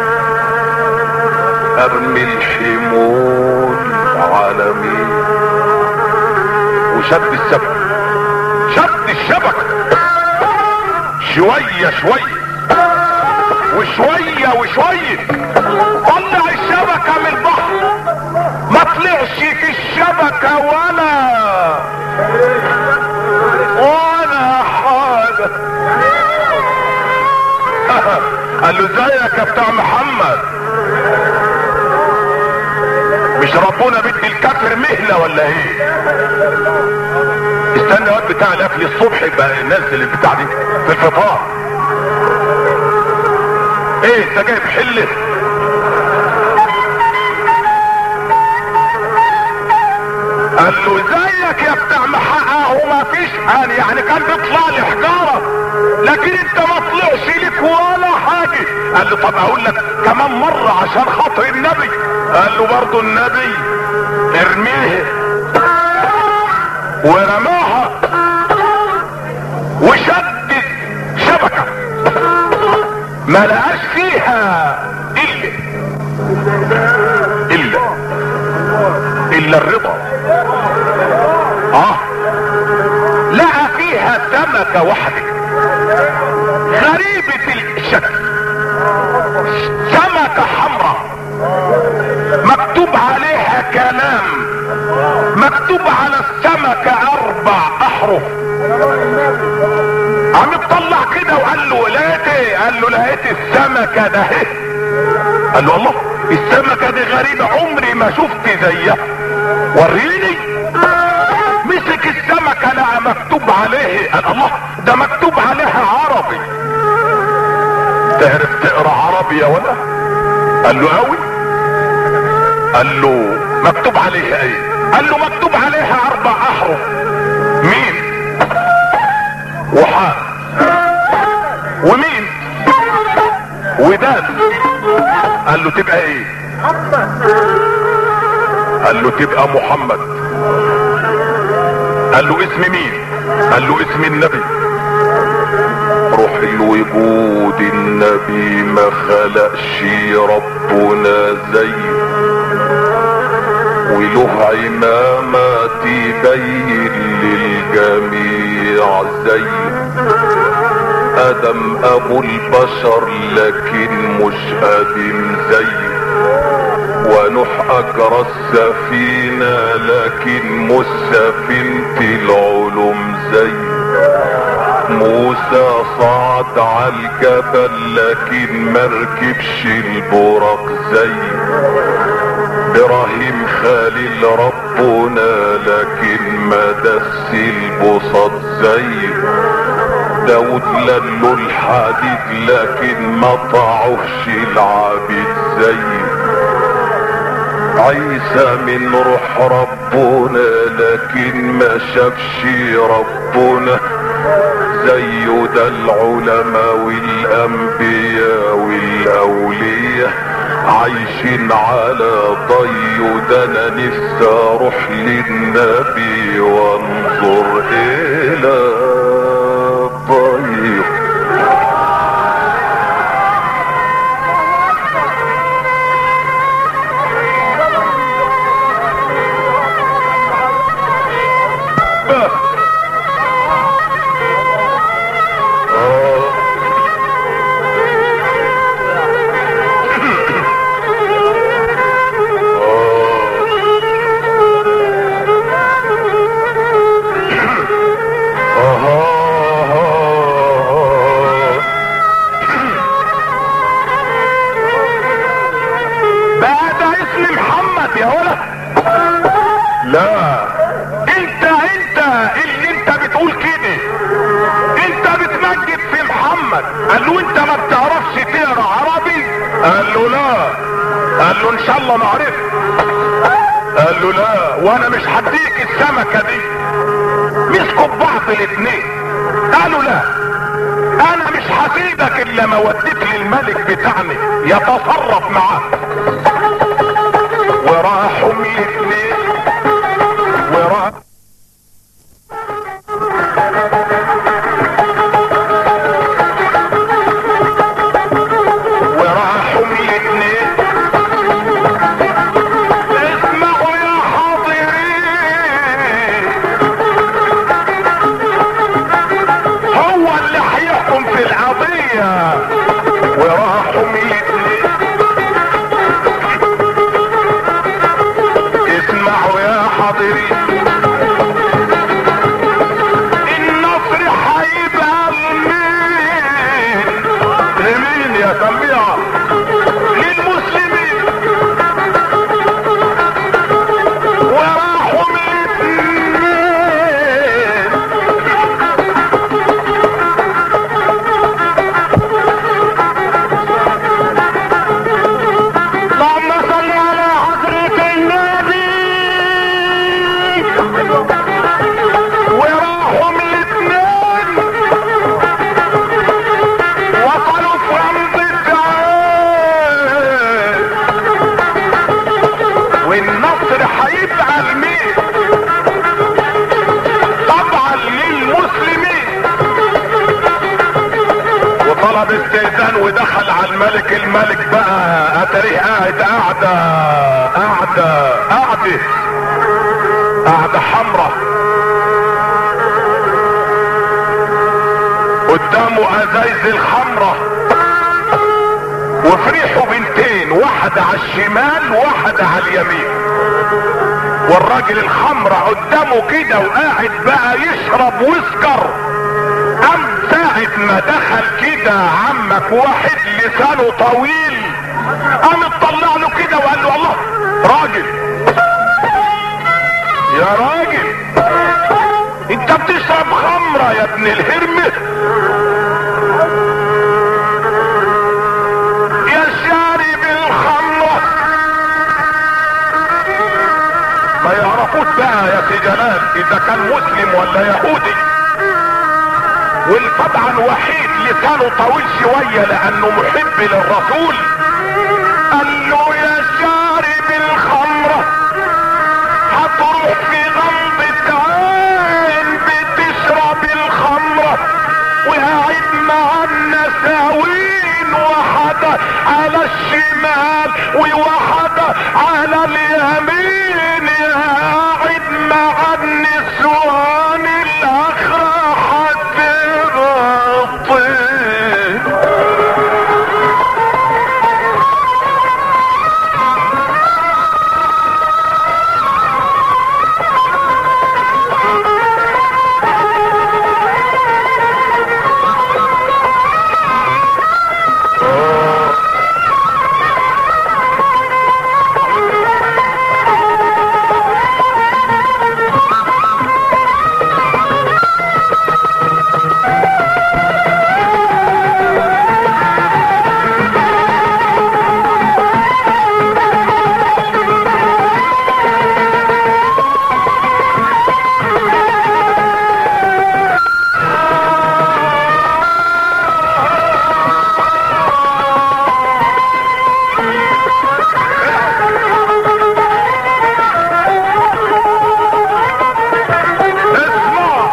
Speaker 1: ارمي الحمول على مين وشد السبت شد الشبكة شوية شوية وشوية وشوية طلع الشبكة من البحر ما طلعش في الشبكة ولا ولا حاجة قال له ازيك يا بتاع محمد مش ربنا بدي الكافر مهلة ولا ايه استنى وقت بتاع الاكل الصبح يبقى ننزل البتاع دي في الفطار ايه انت جايب حله قال له ازيك يا بتاع محقق وما فيش قال يعني كان بيطلع لي حجاره لكن انت ما طلعش لك ولا حاجه قال له طب اقول لك كمان مره عشان خاطر النبي قال له برضه النبي ارميه ورماها وشدد شبكه ما لقاش فيها الا الا الا الرضا اه لقى فيها سمكة واحدة غريبة الشكل سمكة حمراء مكتوب عليها كلام مكتوب على السمكة اربع احرف عم يطلع كده وقال له لقيت ايه قال له لقيت السمكة ده اهي قال له الله السمكة دي غريبة عمري ما شفت زيها وريني مسك السمكة لقى مكتوب عليه قال الله ده مكتوب عليها عربي تعرف تقرا عربي يا ولا قال له قوي قال له مكتوب عليها ايه قال له مكتوب عليها اربع احرف مين وحاء ومين وداد قال له تبقى ايه قال له تبقى محمد قال له اسم مين قال له اسم النبي روح الوجود النبي ما خلقش ربنا زي وله عمامة تبين للجميع زي ادم ابو البشر لكن مش قديم زي ونوح اجرى السفينة لكن مش سفينة العلوم زي موسى صعد على الجبل لكن مركبش البرق زي ابراهيم خليل ربنا لكن ما دس البسط زي داود لله الحديد لكن ما طعوش العبيد زي عيسى من روح ربنا لكن ما شافش ربنا زيه ده العلماء والانبياء والاولياء عايشين على ضي ده انا نفسي اروح للنبي وانظر الى ضيه بقى ده اسم محمد يا ولد لا انت انت اللي انت بتقول كده انت بتمجد في محمد قال له انت ما بتعرفش تقرا عربي قال له لا قال له ان شاء الله ما عرفت قال له لا وانا مش هديك السمكه دي مسكوا ببعض الاثنين قالوا لا انا مش هسيبك الا ما وديت للملك بتاعنا يتصرف معاك وراحوا الاثنين وراح وراحوا الاثنين اسمعوا يا حاضرين هو اللي هيحكم في القضية وراحوا الاثنين اسمعوا يا حاضرين النصر هيبقى لمين لمين يا سميعة للمسلمين وراحوا الاثنين اللهم صل على حضرة النبي وراحوا الاثنين وصلوا في رمض الدعاء والنصر هيبقى لمين طبعا للمسلمين وطلب استئذان ودخل على الملك الملك بقى اتاريه قاعد قاعدة قاعدة قاعدة قاعدة حمرة قدامه ازايز الخمرة وفريحوا بنتين واحدة على الشمال واحدة على اليمين والراجل الخمرة قدامه كده وقاعد بقى يشرب ويسكر قام ساعة ما دخل كده عمك واحد لسانه طويل قام اطلع له كده وقال له الله راجل يا راجل انت بتشرب خمرة يا ابن الهرمة يا شارب الخمرة ما يعرفوش بقى يا سي جلال اذا كان مسلم ولا يهودي والطبعا وحيد لسانه طويل شوية لانه محب للرسول قال له يا شارب الخمرة هتروح في غمضة عين بتشرب الخمرة وقاعد مع النساوين واحدة على الشمال وواحدة على اليمين قاعد مع النسوان الاخرى هتغطي اسمع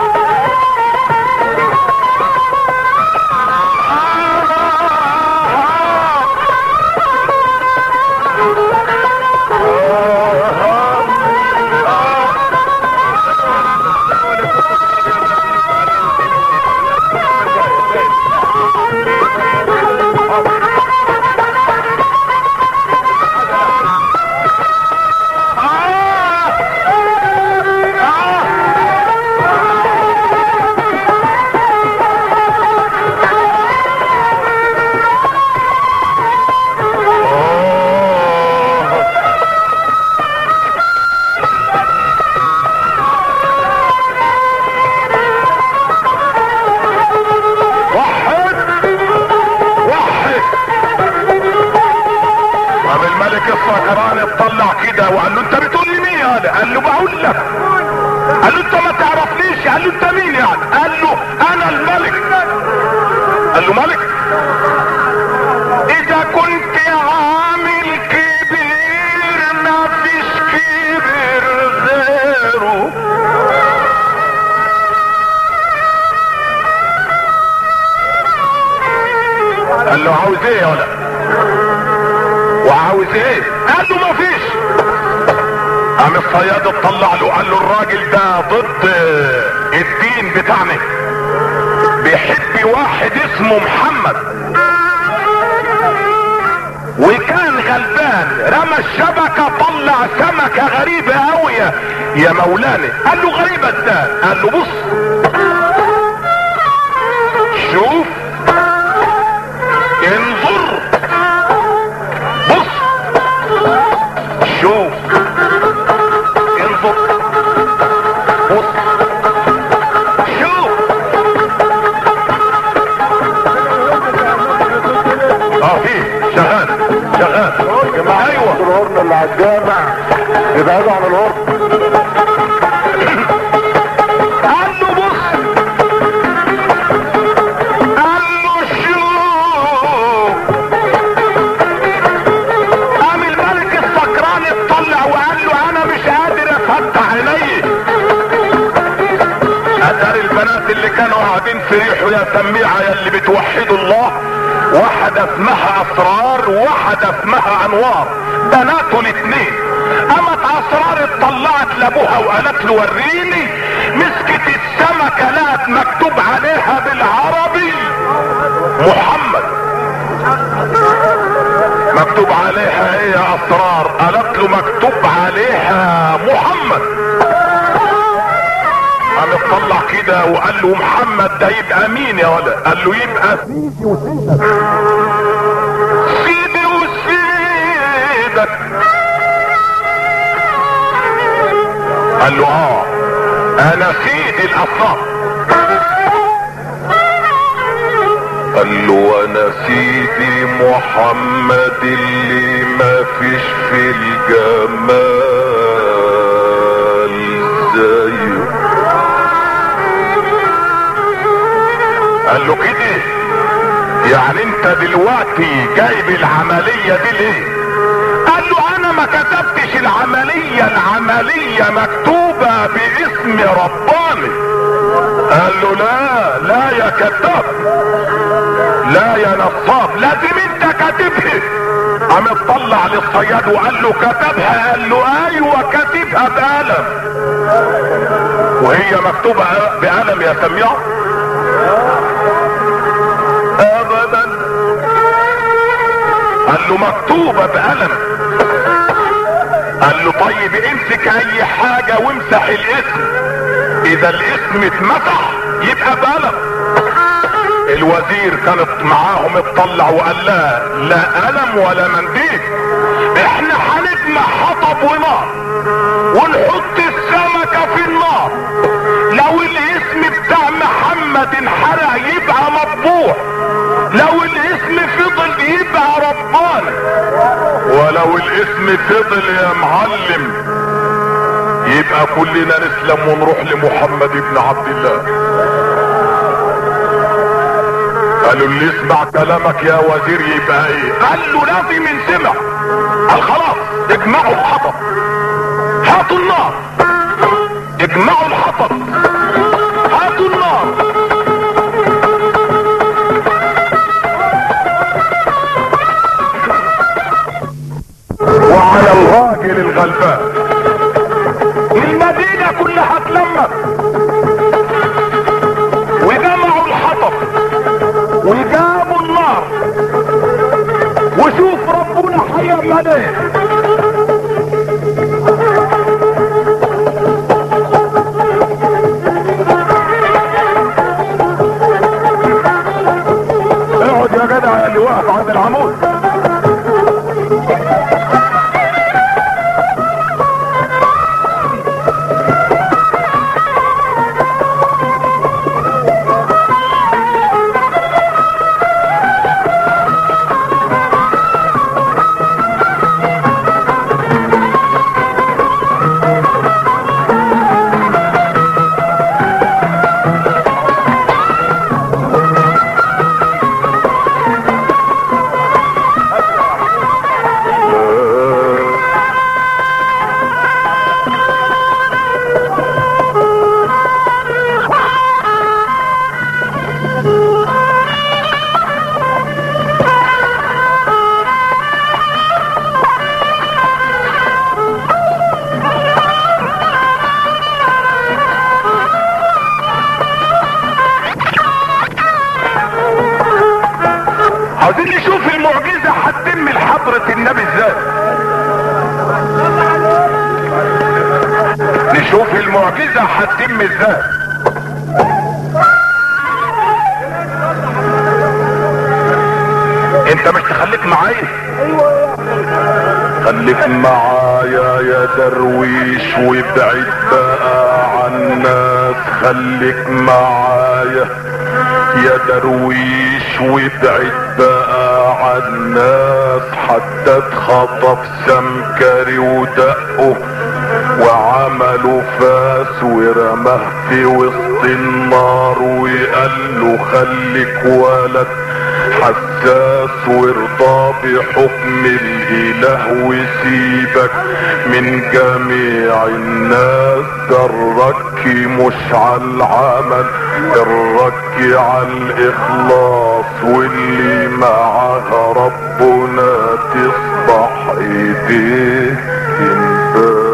Speaker 1: وحد وحد قام الملك السكران اطلع كده وقال له انت بتقول لي مين يعني قال له بقول لك قال له انت ما تعرفنيش قال له انت مين يعني قال له انا الملك قال له ملك اذا كنت عامل كبير ما فيش كبير غيره قال له عاوز ايه يا ولد وعاوز ايه قال له مفيش قام الصياد اطلع له قال له الراجل ده ضد الدين بتاعنا بيحب واحد اسمه محمد وكان غلبان رمى الشبكة طلع سمكة غريبة قوي يا مولانا قال له غريبة ازاي قال له بص شوف انظر بص شوف انظر بص شوف اه في شغال شغال ايوه
Speaker 2: الهرن اللي على الجامع ابعدوا عن الهرن
Speaker 1: قال له بص قال له شوف قام الملك السكران اطلع وقال له انا مش قادر افتح عيني اتاري البنات اللي كانوا قاعدين في ريحه يا سميعه يا اللي بتوحدوا الله واحدة اسمها اسرار واحدة اسمها انوار بناته الاتنين قامت اسرار اتطلعت لابوها وقالت له وريني مسكت السمكة لقت مكتوب عليها بالعربي مكتوب عليها ايه يا اسرار قالت له مكتوب عليها محمد قام اطلع كده وقال له محمد ده يبقى مين يا ولد قال له يبقى سيدي وسيدك سيدي وسيدك قال له اه انا سيدي الاصنام قال له انا سيدي محمد اللي ما فيش في الجمال زيه قال له كده يعني انت دلوقتي جايب العملية دي ليه قال له انا ما كتبتش العملية العملية مكتوبة باسم رباني قال له لا لا يا كذاب لا يا نصاب لازم انت كاتبها قام اطلع للصياد وقال له كتبها قال له ايوه كاتبها بقلم وهي مكتوبة بقلم يا سميع ابدا قال له مكتوبة بقلم قال له طيب امسك اي حاجة وامسح الاسم اذا الاسم اتمسح يبقى بقلم الوزير كانت معاهم اطلع وقال لها لا قلم ولا منديل احنا هنجمع حطب ونار ونحط السمكة في النار لو الاسم بتاع محمد انحرق يبقى مطبوع لو الاسم فضل يبقى رباني ولو الاسم فضل يا معلم يبقى كلنا نسلم ونروح لمحمد بن عبد الله قالوا اللي يسمع كلامك يا وزير يبقى ايه قال له لازم ينسمع قال خلاص اجمعوا الحطب هاتوا النار اجمعوا الحطب هاتوا النار وعلى الراجل الغلبان المدينة كلها اتلمت وجمعوا الحطب وجابوا النار وشوف ربنا هيعمل ايه اقعد يا جدع اللي واقف عند العمود عاوزين نشوف المعجزة هتتم لحضرة النبي ازاي نشوف المعجزة هتتم ازاي انت مش تخليك معايا خليك معايا يا درويش وابعد بقى عن الناس خليك معايا يا درويش وابعد بقى عن الناس حتى اتخطف سمكري ودقه وعملوا فاس ورماه في وسط النار وقال له خليك ولد حساس وارضى بحكم الاله وسيبك من جميع الناس ده الرك مش على العمل الرك على الاخلاص واللي معاها ربنا تصبح ايديه تنبات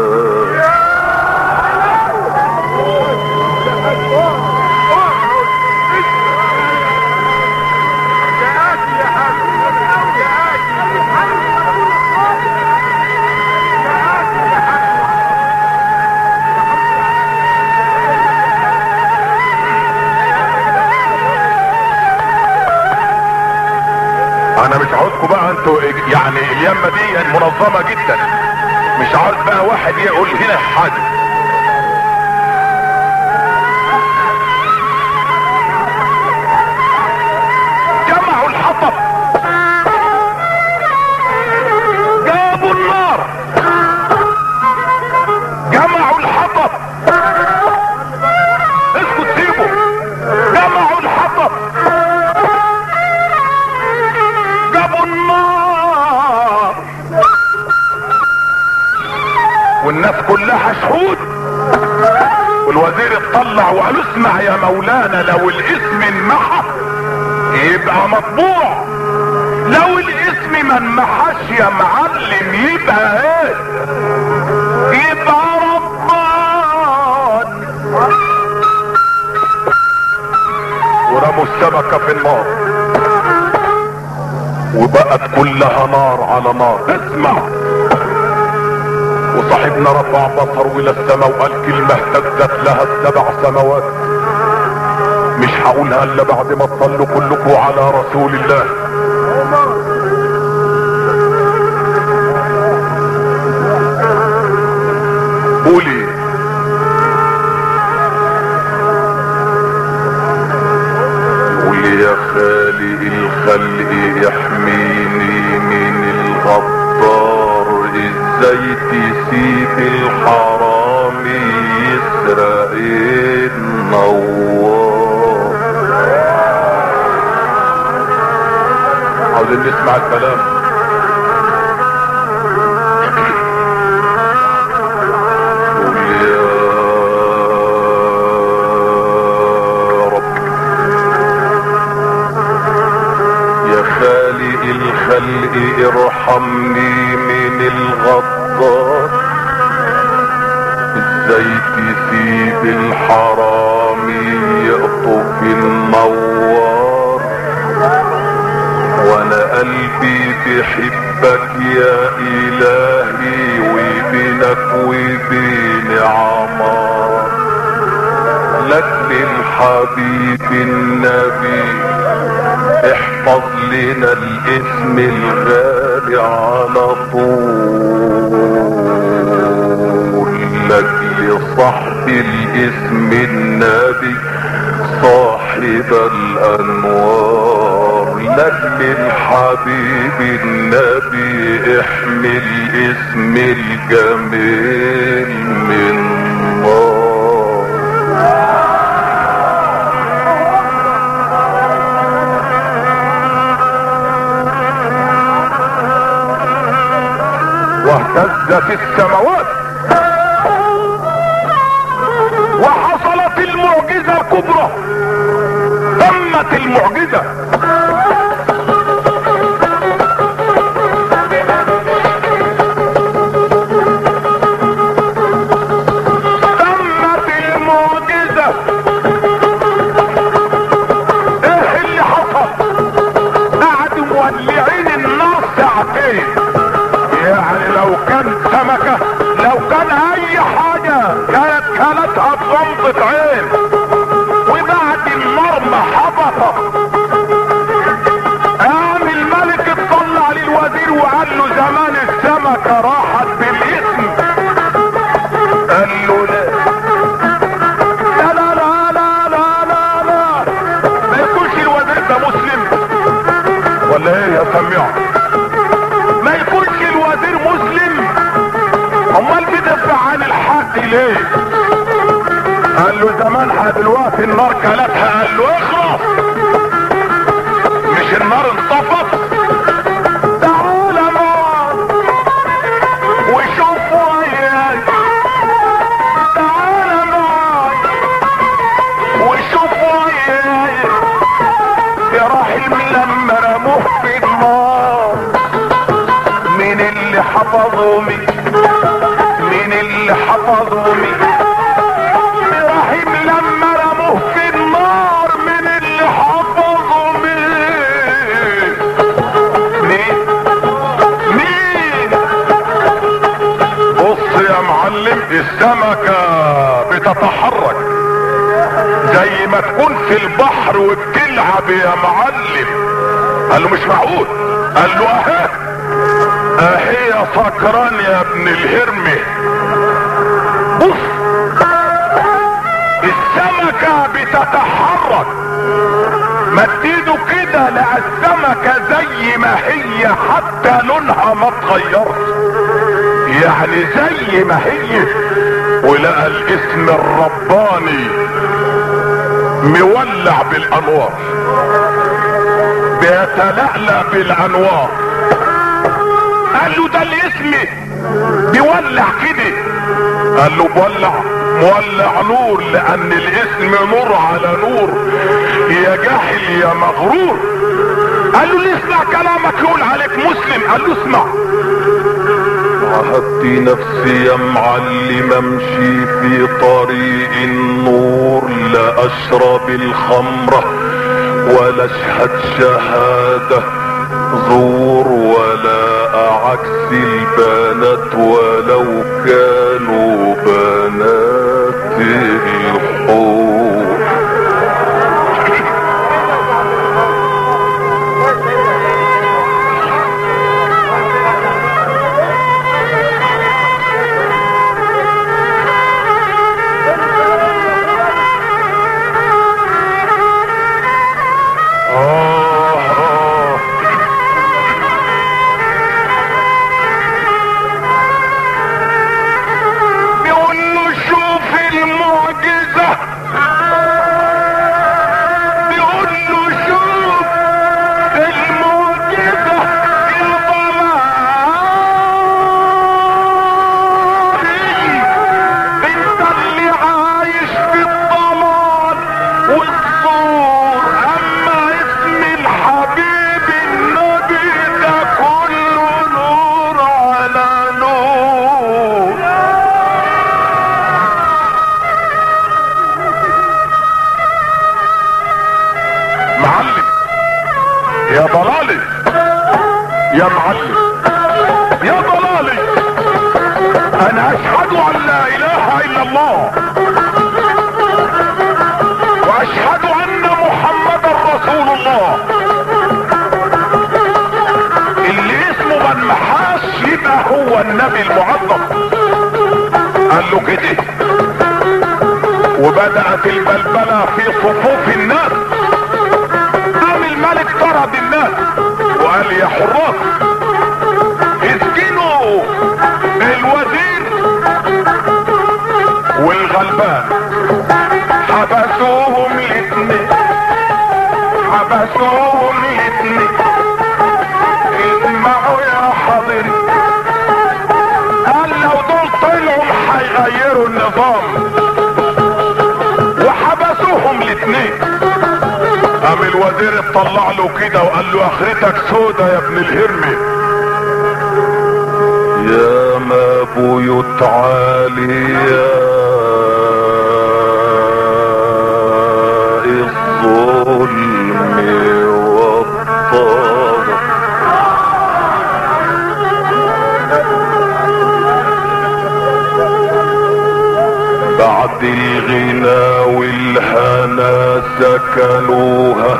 Speaker 1: بتاعته يعني اليمة دي منظمة جدا مش عارف بقى واحد يقول هنا حاجة جمعوا الحطب جابوا النار جمعوا الحطب اسكت سيبه جمعوا الحطب جابوا النار والناس كلها شهود والوزير اطلع وقال اسمع يا مولانا لو الاسم انمحى يبقى مطبوع لو الاسم ما انمحاش يا معلم يبقى ايه يبقى ربان ورموا السمكة في النار وبقت كلها نار على نار اسمع وصاحبنا رفع بصره الى السماء وقال كلمة اهتزت لها السبع سماوات مش هقولها الا بعد ما تصلوا كلكم على رسول الله قولي قولي يا خالق الخلق يحميني من الغدار ازاي تسيب الحرام يسرق النوار عاوزين نسمع الكلام قول يا رب يا خالق الخلق ارحمني من الغدار ازاي تسيب الحرام يقطف النوار وانا قلبي بحبك يا الهي وبينك وبين عمار لك للحبيب النبي احفظ لنا الاسم الغالي على طول لك لصاحب الاسم النبي صاحب الانوار لك للحبيب النبي احمل اسم الجميل من نار واهتزت السماوات وحصلت المعجزة الكبرى تمت المعجزة تمت المعجزة ايه اللي حصل قعدوا مولعين النار ساعتين يعني لو كان سمكة لو كان اي حاجة كانت كانتها بغمضة عين وبعد النار ما حبطت قام الملك اطلع للوزير وقال له زمان السمكة راحت بالاسم قال له لا لا لا لا لا لا لا ما يكونش الوزير ده مسلم ولا ايه يا سميع ما يكونش الوزير مسلم امال بيدافع عن الحق ليه قال له زمانها دلوقتي النار كلتها قال له اخرس مش النار انطفت تعالى نار وشوف وياي تعالى نار وشوف وياي ابراهيم لما رموه في النار مين اللي حفظوني مين اللي حفظوني ابراهيم لما رموه في النار مين اللي حفظوني مين مين بص يا معلم السمكة بتتحرك زي ما تكون في البحر وبتلعب يا معلم قال له مش معقول قال له اهي اهي يا سكران يا ابن الهرمة بص السمكة بتتحرك مديده كده لقى السمكة زي ما هي حتى لونها ما اتغيرش يعني زي ما هي ولقى الاسم الرباني مولع بالانوار بيتلألأ بالانوار قال له ده الاسم بيولع كده قال له مولع مولع نور لان الاسم نور على نور يا جاهل يا مغرور قال له اللي اسمع كلامك يقول عليك مسلم قال له اسمع عهدت نفسي يا معلم امشي في طريق النور لا اشرب الخمرة ولا اشهد شهادة زور ولا اعكس البنات ولو كانوا بنات الحور آه آه بيقول له شوف المعجزة بيقول له شوف المعجزة يا ضلالي انت اللي عايش في الضلال والصور اما اسم الحبيب النبي ده كله نور على نور معلم يا ضلالي يا معلم يا ضلالي انا اشهد ان لا اله الا الله واشهد ان محمدا رسول الله اللي اسمه من محاش يبقى هو النبي المعظم قال له كده وبدأت البلبلة في صفوف الناس قام الملك طرد الناس وقال يا حراس اسكنوا الوزير والغلبان حبسوهم الاثنين حبسوهم الاثنين اسمعوا يا حاضرين قال لو دول طلعوا هيغيروا النظام وحبسوهم الاثنين قام الوزير اطلع له كده وقال له اخرتك سودا يا ابن الهرمي يا ما بيوت عالية الظلم والطغى بعد الغنى والهنا سكنوها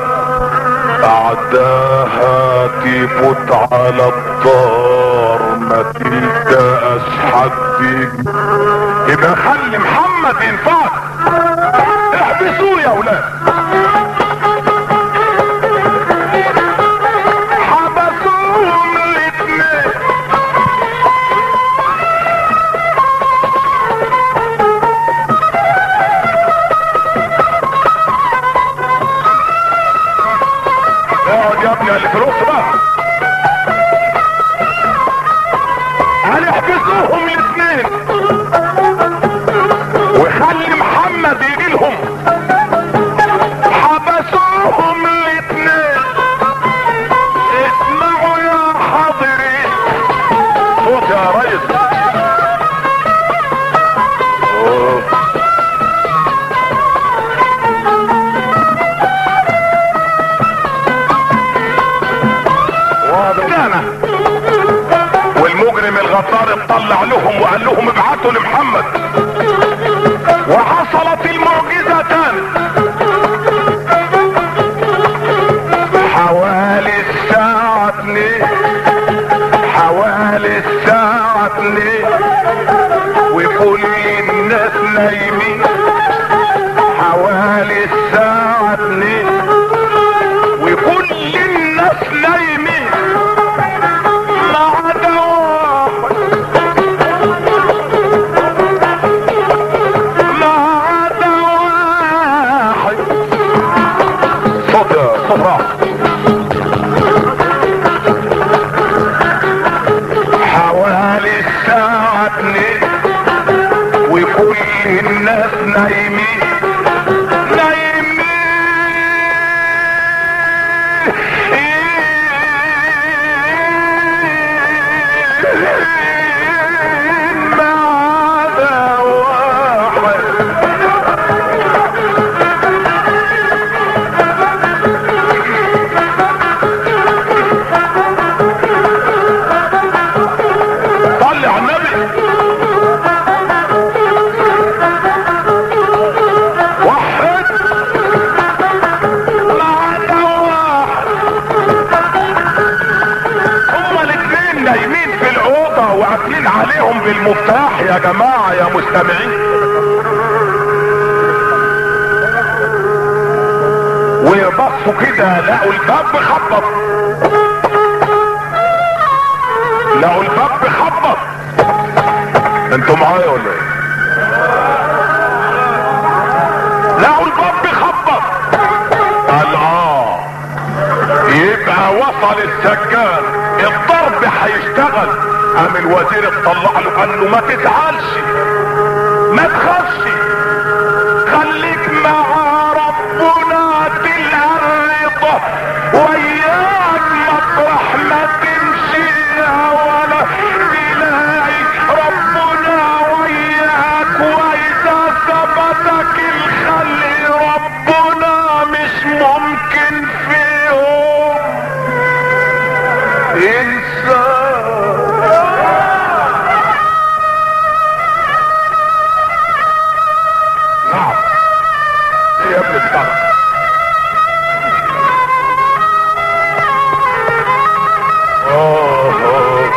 Speaker 1: بعدها تفوت على الدار ما تلتقاش حد يبقى خلي محمد ينفعك احبسوه يا ولاد حبسوهم الاتنين اقعد يا ابني اللي في الوسط بقى هنحبسوهم الاثنين وخلي محمد يجي لهم حبسوهم الاثنين اسمعوا يا حاضرين صوت يا ريس أوه. واضح والمجرم الغدار اطلع لهم وقال لهم ابعتوا لمحمد وحصلت المعجزة تاني حوالي الساعة اتنين الساعة اتنين وكل الناس نايمين حوالي الساعة اتنين وكل الناس نايمين ما عدا واحد ما عدا واحد صوت صوت راح حوالي الساعة اتنين وكل الناس نايمين نايمين ما عدا واحد صلي على النبي وحد ما عدا واحد هما الاثنين نايمين في الاوضه وقافلين عليهم بالمفتاح يا جماعه يا مستمعين وبصوا كده لقوا الباب خبط لقوا الباب بيخبط انتوا معايا ولا ايه لقوا الباب بيخبط قال اه يبقى وصل السجان الضرب هيشتغل قام الوزير اطلع له قال له ما تزعلش ما تخافش خليك مع ربنا تلقى الرضا وياك مطرح ما تمشي ولا تلاقي ربنا وياك واذا ثبتك الخلي ربنا مش ممكن فيهم انسان نعم ايه يا ابني بتاعك أوه.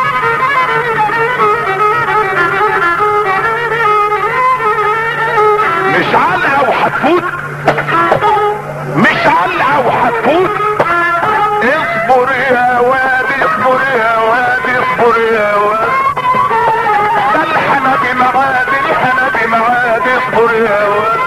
Speaker 1: مش علقة وهتفوت مش علقة وهتفوت اصبر يا واد اصبر يا واد اصبر يا واد ده الحنبي معاد الحنبي معاد اصبر يا واد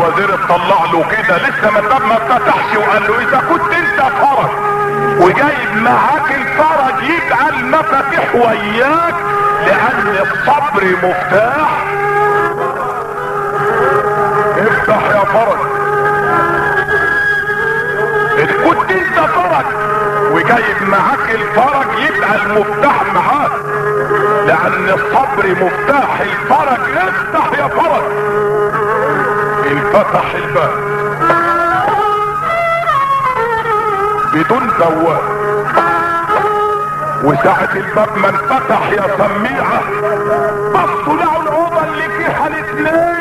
Speaker 1: الوزير اطلع له كده لسه ما الباب ما اتفتحش وقال له اذا كنت انت فرج وجايب معاك الفرج يبقى المفاتيح وياك لان الصبر مفتاح افتح يا فرج اذا كنت انت فرج وجايب معاك الفرج يبقى المفتاح معاك لان الصبر مفتاح الفرج افتح يا فرج انفتح الباب بدون بواب وساعة الباب ما انفتح يا سميعة بصوا لقوا الأوضة اللي فيها الاثنين